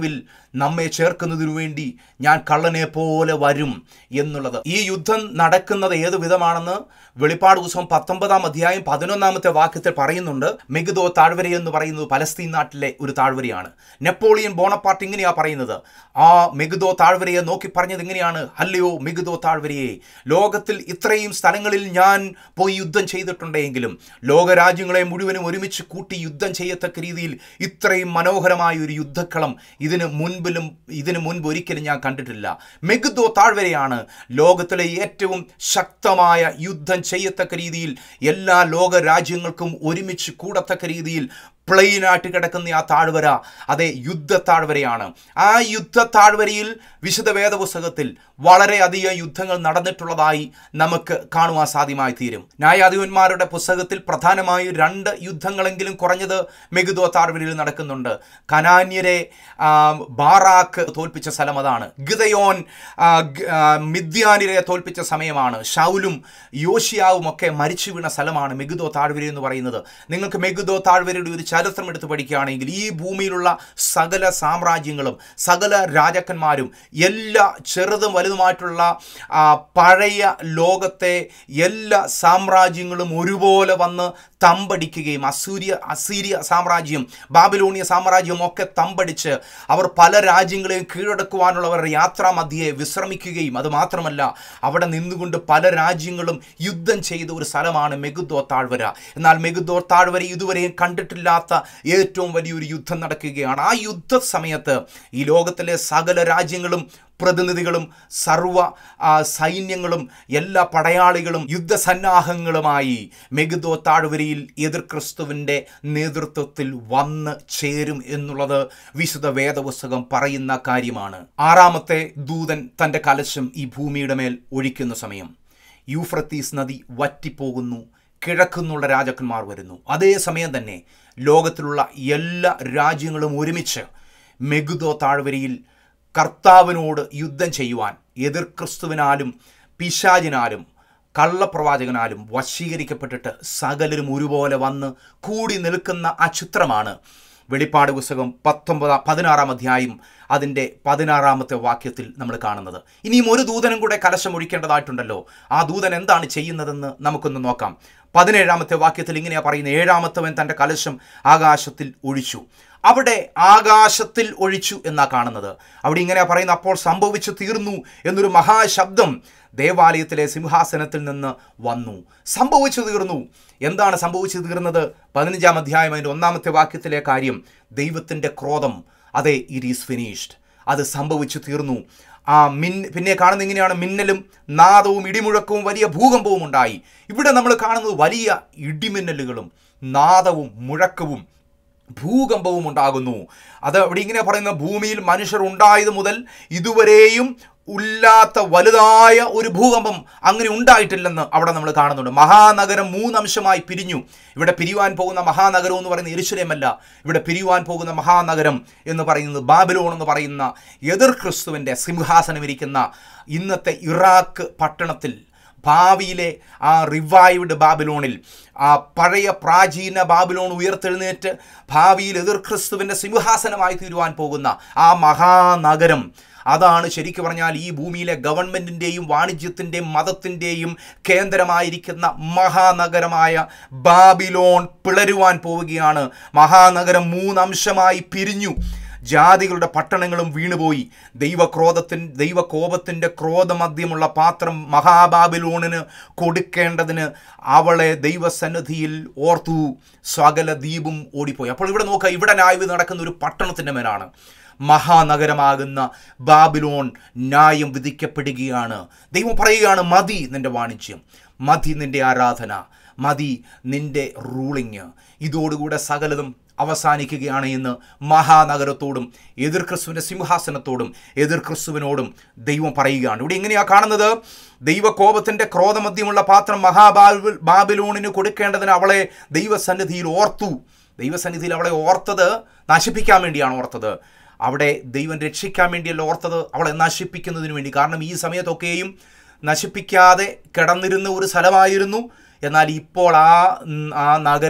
നമ്മെ ചേർക്കുന്നതിനു വേണ്ടി ഞാൻ കള്ളനെ പോലെ വരും എന്നുള്ളത് ഈ യുദ്ധം നടക്കുന്നത് ഏത് വിധമാണെന്ന് വെളിപ്പാട് പുസ്തകം പത്തൊമ്പതാം അധ്യായം പതിനൊന്നാമത്തെ വാക്യത്തിൽ പറയുന്നുണ്ട് മെഗുദോ താഴ്വര എന്ന് പറയുന്നത് പലസ്തീൻ നാട്ടിലെ ഒരു താഴ്വരയാണ് നെപ്പോളിയൻ ബോണപ്പാർട്ട് ഇങ്ങനെയാ പറയുന്നത് ആ മെഗുദോ താഴ്വരയെ നോക്കി പറഞ്ഞത് ഇങ്ങനെയാണ് അല്ലയോ മെഗുദോ താഴ്വരയെ ലോകത്തിൽ ഇത്രയും സ്ഥലങ്ങളിൽ ഞാൻ പോയി യുദ്ധം ചെയ്തിട്ടുണ്ടെങ്കിലും ലോകരാജ്യങ്ങളെ മുഴുവനും ഒരുമിച്ച് കൂട്ടി യുദ്ധം ചെയ്യത്തക്ക രീതിയിൽ ഇത്രയും മനോഹരമായ ഒരു യുദ്ധക്കളം ഇതിന് മുൻപിലും ഇതിന് മുൻപ് ഒരിക്കലും ഞാൻ കണ്ടിട്ടില്ല മെഗുദോ താഴ്വരയാണ് ലോകത്തിലെ ഏറ്റവും ശക്തമായ യുദ്ധം ചെയ്യത്തക്ക രീതിയിൽ എല്ലാ ലോക രാജ്യങ്ങൾക്കും ഒരുമിച്ച് കൂടത്തക്ക രീതിയിൽ പ്ലെയിനായിട്ട് കിടക്കുന്ന ആ താഴ്വര അതേ യുദ്ധ താഴ്വരയാണ് ആ യുദ്ധ താഴ്വരയിൽ വിശുദ്ധ വേദപുസ്തകത്തിൽ വളരെയധികം യുദ്ധങ്ങൾ നടന്നിട്ടുള്ളതായി നമുക്ക് കാണുവാൻ സാധ്യമായി തീരും ന്യായാധിപന്മാരുടെ പുസ്തകത്തിൽ പ്രധാനമായും രണ്ട് യുദ്ധങ്ങളെങ്കിലും കുറഞ്ഞത് മെഗുദോ താഴ്വരയിൽ നടക്കുന്നുണ്ട് കനാന്യരെ ആ, ബാറാക്ക് തോൽപ്പിച്ച സ്ഥലം അതാണ് ഗിതയോൻ ആ, ഗ- ആ, മിദ്യാനിരെ തോൽപ്പിച്ച സമയമാണ് ഷൗലും യോഷിയാവും ഒക്കെ മരിച്ചു വീണ സ്ഥലമാണ് മെഗുദോ താഴ്വര എന്ന് പറയുന്നത് നിങ്ങൾക്ക് മെഗുദോ താഴ്വരയുടെ ഒരു ചരിത്രം എടുത്ത് പഠിക്കുകയാണെങ്കിൽ ഈ ഭൂമിയിലുള്ള സകല സാമ്രാജ്യങ്ങളും സകല രാജാക്കന്മാരും എല്ലാ ചെറുതും വലുതുമായിട്ടുള്ള ആ, പഴയ ലോകത്തെ എല്ലാ സാമ്രാജ്യങ്ങളും ഒരുപോലെ വന്ന് തമ്പടിക്കുകയും അസൂര്യ അസീരിയ സാമ്രാജ്യം ബാബിലോണിയ സാമ്രാജ്യം ഒക്കെ തമ്പടിച്ച് അവർ പല രാജ്യങ്ങളെയും കീഴടക്കുവാനുള്ളവരുടെ യാത്രാ മധ്യയെ വിശ്രമിക്കുകയും അത് മാത്രമല്ല അവിടെ നിന്നുകൊണ്ട് പല രാജ്യങ്ങളും യുദ്ധം ചെയ്ത ഒരു സ്ഥലമാണ് മെഗുദോ താഴ്വര എന്നാൽ മെഗുദോ താഴ്വര ഇതുവരെയും കണ്ടിട്ടില്ലാത്ത ഏറ്റവും വലിയൊരു യുദ്ധം നടക്കുകയാണ് ആ യുദ്ധ സമയത്ത് ഈ ലോകത്തിലെ സകല രാജ്യങ്ങളും പ്രതിനിധികളും സർവ ആ, സൈന്യങ്ങളും എല്ലാ പടയാളികളും യുദ്ധസന്നാഹങ്ങളുമായി മെഗുദോ താഴ്വരയിൽ എതിർ ക്രിസ്തുവിൻ്റെ നേതൃത്വത്തിൽ വന്ന് ചേരും എന്നുള്ളത് വിശുദ്ധ വേദപുസ്തകം പറയുന്ന കാര്യമാണ് ആറാമത്തെ ദൂതൻ തൻ്റെ കലശം ഈ ഭൂമിയുടെ മേൽ ഒഴിക്കുന്ന സമയം യൂഫ്രത്തീസ് നദി വറ്റിപ്പോകുന്നു കിഴക്കുന്നുള്ള രാജാക്കന്മാർ വരുന്നു അതേ സമയം തന്നെ ലോകത്തിലുള്ള എല്ലാ രാജ്യങ്ങളും ഒരുമിച്ച് മെഗുദോ താഴ്വരയിൽ കർത്താവിനോട് യുദ്ധം ചെയ്യുവാൻ എതിർ ക്രിസ്തുവിനാലും പിശാചിനാലും കള്ളപ്രവാചകനാലും വശീകരിക്കപ്പെട്ടിട്ട് സകലരും ഒരുപോലെ വന്ന് കൂടി നിൽക്കുന്ന ആ ചിത്രമാണ് വെളിപ്പാട് പുസ്തകം പത്തൊമ്പതാം പതിനാറാം അധ്യായം അതിൻ്റെ പതിനാറാമത്തെ വാക്യത്തിൽ നമ്മൾ കാണുന്നത് ഇനിയും ഒരു ദൂതനും കൂടെ കലശം ഒഴിക്കേണ്ടതായിട്ടുണ്ടല്ലോ ആ ദൂതൻ എന്താണ് ചെയ്യുന്നതെന്ന് നമുക്കൊന്ന് നോക്കാം പതിനേഴാമത്തെ വാക്യത്തിൽ ഇങ്ങനെയാ പറയുന്നത് ഏഴാമത്തവൻ തൻ്റെ കലശം ആകാശത്തിൽ ഒഴിച്ചു അവിടെ ആകാശത്തിൽ ഒഴിച്ചു എന്നാ കാണുന്നത് അവിടെ ഇങ്ങനെ പറയുന്ന അപ്പോൾ സംഭവിച്ചു തീർന്നു എന്നൊരു മഹാശബ്ദം ദേവാലയത്തിലെ സിംഹാസനത്തിൽ നിന്ന് വന്നു സംഭവിച്ചു തീർന്നു എന്താണ് സംഭവിച്ചു തീർന്നത് പതിനഞ്ചാം അധ്യായം അതിൻ്റെ ഒന്നാമത്തെ വാക്യത്തിലെ കാര്യം ദൈവത്തിൻ്റെ ക്രോധം അതെ ഇറ്റ് ഈസ് ഫിനിഷ്ഡ് അത് സംഭവിച്ചു തീർന്നു ആ മിൻ പിന്നെ കാണുന്ന ഇങ്ങനെയാണ് മിന്നലും നാദവും ഇടിമുഴക്കവും വലിയ ഭൂകമ്പവും ഉണ്ടായി ഇവിടെ നമ്മൾ കാണുന്നത് വലിയ ഇടിമിന്നലുകളും നാദവും മുഴക്കവും ഭൂകമ്പവും ഉണ്ടാകുന്നു അത് അവിടെ ഇങ്ങനെ പറയുന്ന ഭൂമിയിൽ മനുഷ്യർ ഉണ്ടായത് മുതൽ ഇതുവരെയും ഇല്ലാത്ത വലുതായ ഒരു ഭൂകമ്പം അങ്ങനെ ഉണ്ടായിട്ടില്ലെന്ന് അവിടെ നമ്മൾ കാണുന്നുണ്ട് മഹാനഗരം മൂന്നംശമായി പിരിഞ്ഞു ഇവിടെ പിരിയുവാൻ പോകുന്ന മഹാനഗരം എന്ന് പറയുന്ന എരുശലേമല്ല ഇവിടെ പിരിയുവാൻ പോകുന്ന മഹാനഗരം എന്ന് പറയുന്നത് ബാബിലോൺ എന്ന് പറയുന്ന എതിർ ക്രിസ്തുവിൻ്റെ സിംഹാസനം ഇരിക്കുന്ന ഇന്നത്തെ ഇറാഖ് പട്ടണത്തിൽ ഭാവിയിലെ ആ റിവൈവ്ഡ് ബാബിലോണിൽ ആ പഴയ പ്രാചീന ബാബിലോൺ ഉയർത്തെഴുന്നേറ്റ് ഭാവിയിൽ എതിർ ക്രിസ്തുവിൻ്റെ സിംഹാസനമായി തീരുവാൻ പോകുന്ന ആ മഹാനഗരം അതാണ് ശരിക്കു പറഞ്ഞാൽ ഈ ഭൂമിയിലെ ഗവൺമെൻറ്റിൻ്റെയും വാണിജ്യത്തിൻ്റെയും മതത്തിൻ്റെയും കേന്ദ്രമായിരിക്കുന്ന മഹാനഗരമായ ബാബിലോൺ പിളരുവാൻ പോവുകയാണ് മഹാനഗരം മൂന്നംശമായി പിരിഞ്ഞു ജാതികളുടെ പട്ടണങ്ങളും വീണുപോയി ദൈവക്രോധത്തിൻ ദൈവകോപത്തിൻ്റെ ക്രോധമധ്യമുള്ള പാത്രം മഹാബാബിലോണിന് കൊടുക്കേണ്ടതിന് അവളെ ദൈവസന്നിധിയിൽ ഓർത്തു സകല ദ്വീപും ഓടിപ്പോയി അപ്പോൾ ഇവിടെ നോക്കുക ഇവിടെ ന്യായവ് നടക്കുന്ന ഒരു പട്ടണത്തിൻ്റെ മേലാണ് മഹാനഗരമാകുന്ന ബാബിലോൺ ന്യായം വിധിക്കപ്പെടുകയാണ് ദൈവം പറയുകയാണ് മതി നിന്റെ വാണിജ്യം മതി നിന്റെ ആരാധന മതി നിന്റെ റൂളിങ് ഇതോടുകൂടെ സകലതും അവസാനിക്കുകയാണ് എന്ന് മഹാനഗരത്തോടും എതിർ ക്രിസ്തുവിൻ്റെ സിംഹാസനത്തോടും എതിർ ക്രിസ്തുവിനോടും ദൈവം പറയുകയാണ് ഇവിടെ എങ്ങനെയാ കാണുന്നത് ദൈവകോപത്തിൻ്റെ ക്രോധമധ്യമുള്ള പാത്രം മഹാബാബിൽ ബാബിലോണിന് കൊടുക്കേണ്ടതിന് അവളെ ദൈവസന്നിധിയിൽ ഓർത്തു ദൈവസന്നിധിയിൽ അവളെ ഓർത്തത് നശിപ്പിക്കാൻ വേണ്ടിയാണ് ഓർത്തത് അവിടെ ദൈവം രക്ഷിക്കാൻ വേണ്ടിയല്ല ഓർത്തത് അവളെ നശിപ്പിക്കുന്നതിന് വേണ്ടി കാരണം ഈ സമയത്തൊക്കെയും നശിപ്പിക്കാതെ കിടന്നിരുന്ന ഒരു സ്ഥലമായിരുന്നു എന്നാൽ ഇപ്പോൾ ആ ആ നഗരം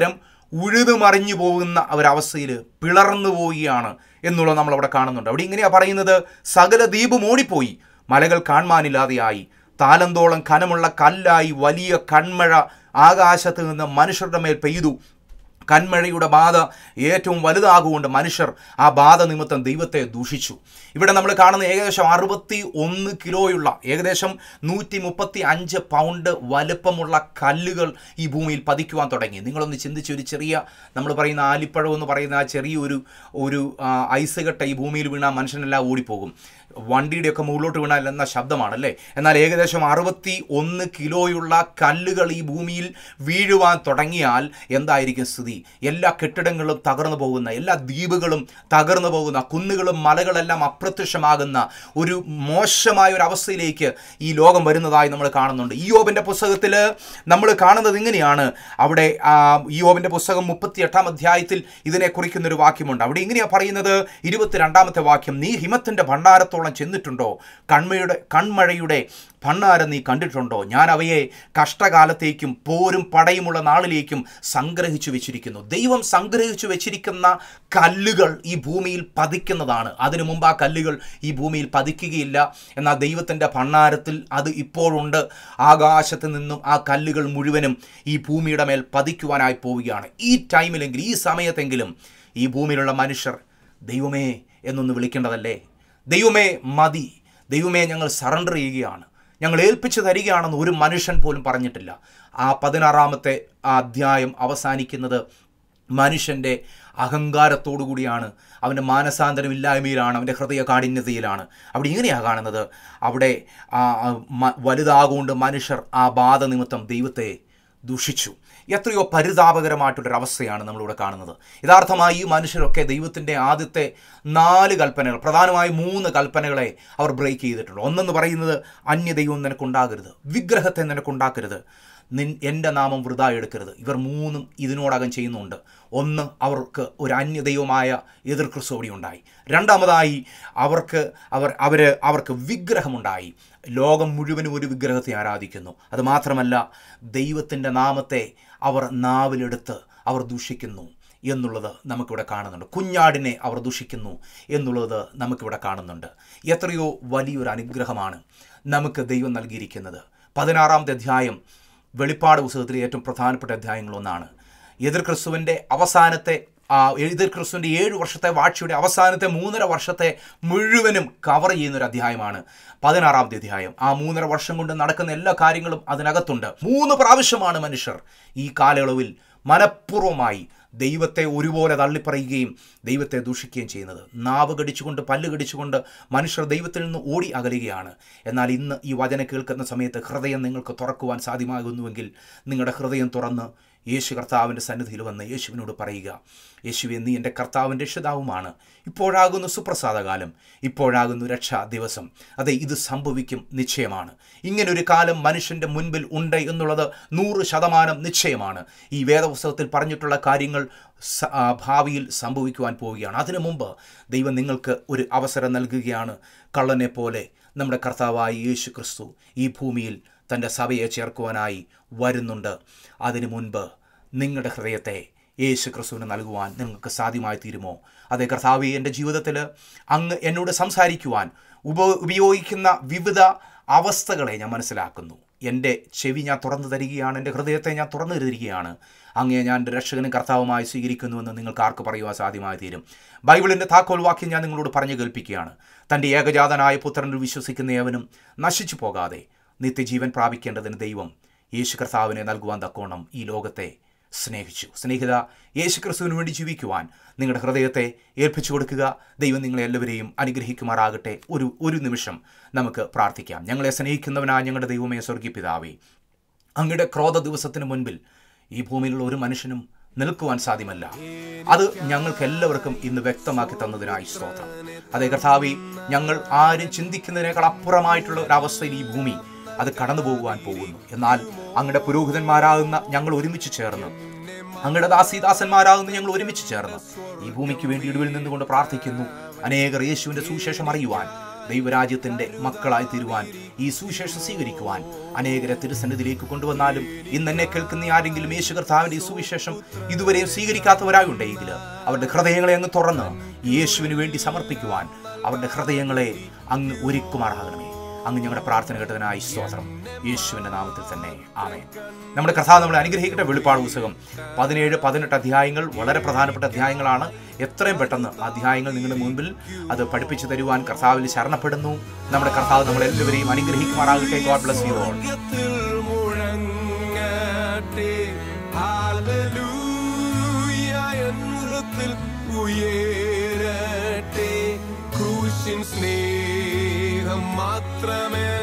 ഉഴുതു മറിഞ്ഞു പോകുന്ന ഒരവസ്ഥയിൽ പിളർന്നു പോവുകയാണ് എന്നുള്ളത് നമ്മളവിടെ കാണുന്നുണ്ട് അവിടെ ഇങ്ങനെയാ പറയുന്നത് സകല ദ്വീപും ഓടിപ്പോയി മലകൾ കാണാനില്ലാതെയായി താലന്തോളം കനമുള്ള കല്ലായി വലിയ കൺമഴ ആകാശത്ത് നിന്ന് മനുഷ്യരുടെ മേൽ പെയ്തു കന്മഴയുടെ ബാധ ഏറ്റവും വലുതാകുകൊണ്ട് മനുഷ്യർ ആ ബാധ നിമിത്തം ദൈവത്തെ ദൂഷിച്ചു ഇവിടെ നമ്മൾ കാണുന്ന ഏകദേശം അറുപത്തി ഒന്ന് കിലോയുള്ള ഏകദേശം നൂറ്റി മുപ്പത്തി അഞ്ച് പൗണ്ട് വലുപ്പമുള്ള കല്ലുകൾ ഈ ഭൂമിയിൽ പതിക്കുവാൻ തുടങ്ങി നിങ്ങളൊന്ന് ചിന്തിച്ച് ഒരു ചെറിയ നമ്മൾ പറയുന്ന ആലിപ്പഴം എന്ന് പറയുന്ന ആ ചെറിയൊരു ഒരു ആ, ഐസ് കട്ട ഈ ഭൂമിയിൽ വീണാൽ മനുഷ്യനെല്ലാം ഓടിപ്പോകും വണ്ടിയുടെയൊക്കെ മുകളിലോട്ട് വീണാൽ എന്ന ശബ്ദമാണല്ലേ എന്നാൽ ഏകദേശം അറുപത്തി ഒന്ന് കിലോയുള്ള കല്ലുകൾ ഈ ഭൂമിയിൽ വീഴുവാൻ തുടങ്ങിയാൽ എന്തായിരിക്കും സ്ഥിതി എല്ലാ കെട്ടിടങ്ങളും തകർന്നു പോകുന്ന എല്ലാ ദ്വീപുകളും തകർന്നു പോകുന്ന കുന്നുകളും മലകളെല്ലാം അപ്രത്യക്ഷമാകുന്ന ഒരു മോശമായ ഒരു അവസ്ഥയിലേക്ക് ഈ ലോകം വരുന്നതായി നമ്മൾ കാണുന്നുണ്ട് ഈ യോബിൻ്റെ പുസ്തകത്തിൽ നമ്മൾ കാണുന്നത് ഇങ്ങനെയാണ് അവിടെ ആ, ഈ യോബിൻ്റെ പുസ്തകം മുപ്പത്തി എട്ടാം അധ്യായത്തിൽ ഇതിനെ കുറിക്കുന്ന ഒരു വാക്യമുണ്ട് അവിടെ ഇങ്ങനെയാണ് പറയുന്നത് ഇരുപത്തിരണ്ടാമത്തെ വാക്യം നീ ഹിമത്തിൻ്റെ ഭണ്ഡാരത്തോളം ചെന്നിട്ടുണ്ടോ കൺമയുടെ കൺമഴയുടെ ഭണ്ഡാരം നീ കണ്ടിട്ടുണ്ടോ ഞാൻ അവയെ കഷ്ടകാലത്തേക്കും പോരും പടയുമുള്ള നാളിലേക്കും സംഗ്രഹിച്ചു വെച്ചിരിക്കുന്നു ദൈവം സംഗ്രഹിച്ചു വെച്ചിരിക്കുന്ന കല്ലുകൾ ഈ ഭൂമിയിൽ പതിക്കുന്നതാണ് അതിനു മുമ്പ് ആ കല്ലുകൾ ഈ ഭൂമിയിൽ പതിക്കുകയില്ല എന്നാൽ ദൈവത്തിൻ്റെ ഭണ്ഡാരത്തിൽ അത് ഇപ്പോഴുണ്ട് ആകാശത്ത് നിന്നും ആ കല്ലുകൾ മുഴുവനും ഈ ഭൂമിയുടെ മേൽ പതിക്കുവാനായി പോവുകയാണ് ഈ ടൈമിലെങ്കിലും ഈ സമയത്തെങ്കിലും ഈ ഭൂമിയിലുള്ള മനുഷ്യർ ദൈവമേ എന്നൊന്ന് വിളിക്കേണ്ടതല്ലേ ദൈവമേ മതി ദൈവമേ ഞങ്ങൾ സറണ്ടർ ചെയ്യുകയാണ് ഞങ്ങൾ ഏൽപ്പിച്ചു തരികയാണെന്ന് ഒരു മനുഷ്യൻ പോലും പറഞ്ഞിട്ടില്ല ആ പതിനാറാമത്തെ ആ അധ്യായം അവസാനിക്കുന്നത് മനുഷ്യൻ്റെ അഹങ്കാരത്തോടു കൂടിയാണ് അവൻ്റെ മാനസാന്തരമില്ലായ്മയിലാണ് അവൻ്റെ ഹൃദയ കാഠിന്യതയിലാണ് അവിടെ ഇങ്ങനെയാണ് കാണുന്നത് അവിടെ ആ, ആ, മ- വലുതാകൊണ്ട് മനുഷ്യർ ആ ബാധ നിമിത്തം ദൈവത്തെ ദുഷിച്ചു എത്രയോ പരിതാപകരമായിട്ടുള്ളൊരവസ്ഥയാണ് നമ്മളിവിടെ കാണുന്നത് യഥാർത്ഥമായി ഈ മനുഷ്യരൊക്കെ ദൈവത്തിൻ്റെ ആദ്യത്തെ നാല് കൽപ്പനകൾ പ്രധാനമായും മൂന്ന് കൽപ്പനകളെ അവർ ബ്രേക്ക് ചെയ്തിട്ടുണ്ട് ഒന്നെന്ന് പറയുന്നത് അന്യദൈവം നിനക്കുണ്ടാകരുത് വിഗ്രഹത്തെ നിനക്കുണ്ടാക്കരുത് നിൻ എൻ്റെ നാമം വൃതാ എടുക്കരുത് ഇവർ മൂന്നും ഇതിനോടകം ചെയ്യുന്നുണ്ട് ഒന്ന് അവർക്ക് ഒരു അന്യദൈവമായ എതിർ ക്രിസ്തോടി ഉണ്ടായി രണ്ടാമതായി അവർക്ക് അവർ അവർ അവർക്ക് വിഗ്രഹമുണ്ടായി ലോകം മുഴുവനും ഒരു വിഗ്രഹത്തെ ആരാധിക്കുന്നു അത് മാത്രമല്ല ദൈവത്തിൻ്റെ നാമത്തെ അവർ നാവിലെടുത്ത് അവർ ദൂഷിക്കുന്നു എന്നുള്ളത് നമുക്കിവിടെ കാണുന്നുണ്ട് കുഞ്ഞാടിനെ അവർ ദുഷിക്കുന്നു എന്നുള്ളത് നമുക്കിവിടെ കാണുന്നുണ്ട് എത്രയോ വലിയൊരു അനുഗ്രഹമാണ് നമുക്ക് ദൈവം നൽകിയിരിക്കുന്നത് പതിനാറാമത്തെ അധ്യായം വെളിപ്പാട് പുസ്തകത്തിലെ ഏറ്റവും പ്രധാനപ്പെട്ട അധ്യായങ്ങളൊന്നാണ് എതിർ ക്രിസ്തുവിൻ്റെ അവസാനത്തെ ആ എതിർ ക്രിസ്തുവിൻ്റെ ഏഴ് വർഷത്തെ വാഴ്ചയുടെ അവസാനത്തെ മൂന്നര വർഷത്തെ മുഴുവനും കവർ ചെയ്യുന്ന ഒരു അധ്യായമാണ് പതിനാറാമത്തെ അധ്യായം ആ മൂന്നര വർഷം കൊണ്ട് നടക്കുന്ന എല്ലാ കാര്യങ്ങളും അതിനകത്തുണ്ട് മൂന്ന് പ്രാവശ്യമാണ് മനുഷ്യർ ഈ കാലയളവിൽ മനഃപൂർവ്വമായി ദൈവത്തെ ഒരുപോലെ തള്ളിപ്പറയുകയും ദൈവത്തെ ദൂഷിക്കുകയും ചെയ്യുന്നത് നാവ് കടിച്ചുകൊണ്ട് പല്ല് കടിച്ചുകൊണ്ട് മനുഷ്യർ ദൈവത്തിൽ നിന്ന് ഓടി അകലുകയാണ് എന്നാൽ ഇന്ന് ഈ വചനം കേൾക്കുന്ന സമയത്ത് ഹൃദയം നിങ്ങൾക്ക് തുറക്കുവാൻ സാധ്യമാകുന്നുവെങ്കിൽ നിങ്ങളുടെ ഹൃദയം തുറന്ന് യേശു കർത്താവിൻ്റെ സന്നിധിയിൽ വന്ന് യേശുവിനോട് പറയുക യേശുവെ നീ എൻ്റെ കർത്താവിൻ്റെ രക്ഷിതാവുമാണ് ഇപ്പോഴാകുന്നു സുപ്രസാദകാലം ഇപ്പോഴാകുന്നു രക്ഷാ ദിവസം അതെ ഇത് സംഭവിക്കും നിശ്ചയമാണ് ഇങ്ങനൊരു കാലം മനുഷ്യൻ്റെ മുൻപിൽ ഉണ്ട് എന്നുള്ളത് നൂറ് ശതമാനം നിശ്ചയമാണ് ഈ വേദപുസ്തകത്തിൽ പറഞ്ഞിട്ടുള്ള കാര്യങ്ങൾ സ- ആ, ഭാവിയിൽ സംഭവിക്കുവാൻ പോവുകയാണ് അതിനു മുമ്പ് ദൈവം നിങ്ങൾക്ക് ഒരു അവസരം നൽകുകയാണ് കള്ളനെ പോലെ നമ്മുടെ കർത്താവായ യേശു ക്രിസ്തു ഈ ഭൂമിയിൽ തൻ്റെ സഭയെ ചേർക്കുവാനായി വരുന്നുണ്ട് അതിനു മുൻപ് നിങ്ങളുടെ ഹൃദയത്തെ യേശു ക്രിസ്തുവിന് നൽകുവാൻ നിങ്ങൾക്ക് സാധ്യമായി തീരുമോ അതേ കർത്താവ് എൻ്റെ ജീവിതത്തിൽ അങ്ങ് എന്നോട് സംസാരിക്കുവാൻ ഉപ ഉപയോഗിക്കുന്ന വിവിധ അവസ്ഥകളെ ഞാൻ മനസ്സിലാക്കുന്നു എൻ്റെ ചെവി ഞാൻ തുറന്നു തരികയാണ് എൻ്റെ ഹൃദയത്തെ ഞാൻ തുറന്നു തരികയാണ് അങ്ങേ ഞാൻ എൻ്റെ രക്ഷകനും കർത്താവുമായി സ്വീകരിക്കുന്നുവെന്ന് നിങ്ങൾക്ക് ആർക്ക് പറയുവാൻ സാധ്യമായി തീരും ബൈബിളിൻ്റെ താക്കോൽ വാക്യം ഞാൻ നിങ്ങളോട് പറഞ്ഞു കേൾപ്പിക്കുകയാണ് തൻ്റെ ഏകജാതനായ പുത്രനിൽ വിശ്വസിക്കുന്ന ഏവനും നശിച്ചു പോകാതെ നിത്യജീവൻ പ്രാപിക്കേണ്ടതിന് ദൈവം യേശു കർത്താവിനെ നൽകുവാൻ തക്കോണം ഈ ലോകത്തെ സ്നേഹിച്ചു സ്നേഹിത യേശു ക്രിസ്തുവിന് വേണ്ടി ജീവിക്കുവാൻ നിങ്ങളുടെ ഹൃദയത്തെ ഏൽപ്പിച്ചു കൊടുക്കുക ദൈവം നിങ്ങളെ എല്ലാവരെയും അനുഗ്രഹിക്കുമാറാകട്ടെ ഒരു ഒരു നിമിഷം നമുക്ക് പ്രാർത്ഥിക്കാം ഞങ്ങളെ സ്നേഹിക്കുന്നവനായ ഞങ്ങളുടെ ദൈവമേ സ്വർഗീയ പിതാവേ അങ്ങയുടെ ക്രോധ ദിവസത്തിന് മുൻപിൽ ഈ ഭൂമിയിലുള്ള ഒരു മനുഷ്യനും നിൽക്കുവാൻ സാധ്യമല്ല അത് ഞങ്ങൾക്ക് എല്ലാവർക്കും ഇന്ന് വ്യക്തമാക്കി തന്നതിനായി സ്തോത്രം അതേ കർത്താവി ഞങ്ങൾ ആരും ചിന്തിക്കുന്നതിനേക്കാൾ അപ്പുറമായിട്ടുള്ള ഒരു അവസ്ഥയിൽ ഈ ഭൂമി അത് കടന്നു പോകുവാൻ പോകുന്നു എന്നാൽ അങ്ങയുടെ പുരോഹിതന്മാരാകുന്ന ഞങ്ങൾ ഒരുമിച്ച് ചേർന്ന് അങ്ങയുടെ ദാസിദാസന്മാരാകുന്ന ഞങ്ങൾ ഒരുമിച്ച് ചേർന്ന് ഈ ഭൂമിക്ക് വേണ്ടി ഇടിവിൽ നിന്നുകൊണ്ട് പ്രാർത്ഥിക്കുന്നു അനേകർ യേശുവിന്റെ സുവിശേഷം അറിയുവാൻ ദൈവരാജ്യത്തിന്റെ മക്കളായി തീരുവാൻ ഈ സുവിശേഷം സ്വീകരിക്കുവാൻ അനേകരെ തിരുസന്നിധിയിലേക്ക് കൊണ്ടുവന്നാലും ഇന്ന് എന്നെ കേൾക്കുന്ന ആരെങ്കിലും യേശു കർത്താവിന്റെ ഈ സുവിശേഷം ഇതുവരെയും സ്വീകരിക്കാത്തവരായി ഉണ്ടെങ്കിൽ അവരുടെ ഹൃദയങ്ങളെ അങ്ങ് തുറന്ന് യേശുവിന് വേണ്ടി സമർപ്പിക്കുവാൻ അവരുടെ ഹൃദയങ്ങളെ അങ്ങ് ഒരുക്കുമാറാകണമേ അങ്ങ് ഞങ്ങളുടെ പ്രാർത്ഥന കേട്ടതിനായി സ്തോത്രം യേശുവിന്റെ നാമത്തിൽ തന്നെ ആമേൻ നമ്മുടെ കർത്താവ് നമ്മളെ അനുഗ്രഹിക്കട്ടെ വെളിപ്പാട് പുസ്തകം പതിനേഴ് പതിനെട്ട് അധ്യായങ്ങൾ വളരെ പ്രധാനപ്പെട്ട അധ്യായങ്ങളാണ് എത്രയും പെട്ടെന്ന് ആ അധ്യായങ്ങൾ നിങ്ങളുടെ മുൻപിൽ അത് പഠിപ്പിച്ചു തരുവാൻ കർത്താവിൽ ശരണപ്പെടുന്നു നമ്മുടെ കർത്താവ് നമ്മളെല്ലാവരെയും അനുഗ്രഹിക്കുമാറാകട്ടെ ഗോഡ് ബ്ലസ് യു ഓൾ സ്വർഗത്തിൽ മുഴങ്ങട്ടെ ഹല്ലേലൂയ എന്നുറത്തിൽ ഉയരട്ടെ ക്രൂശിൻ സ്നേഹം മാത്രമേ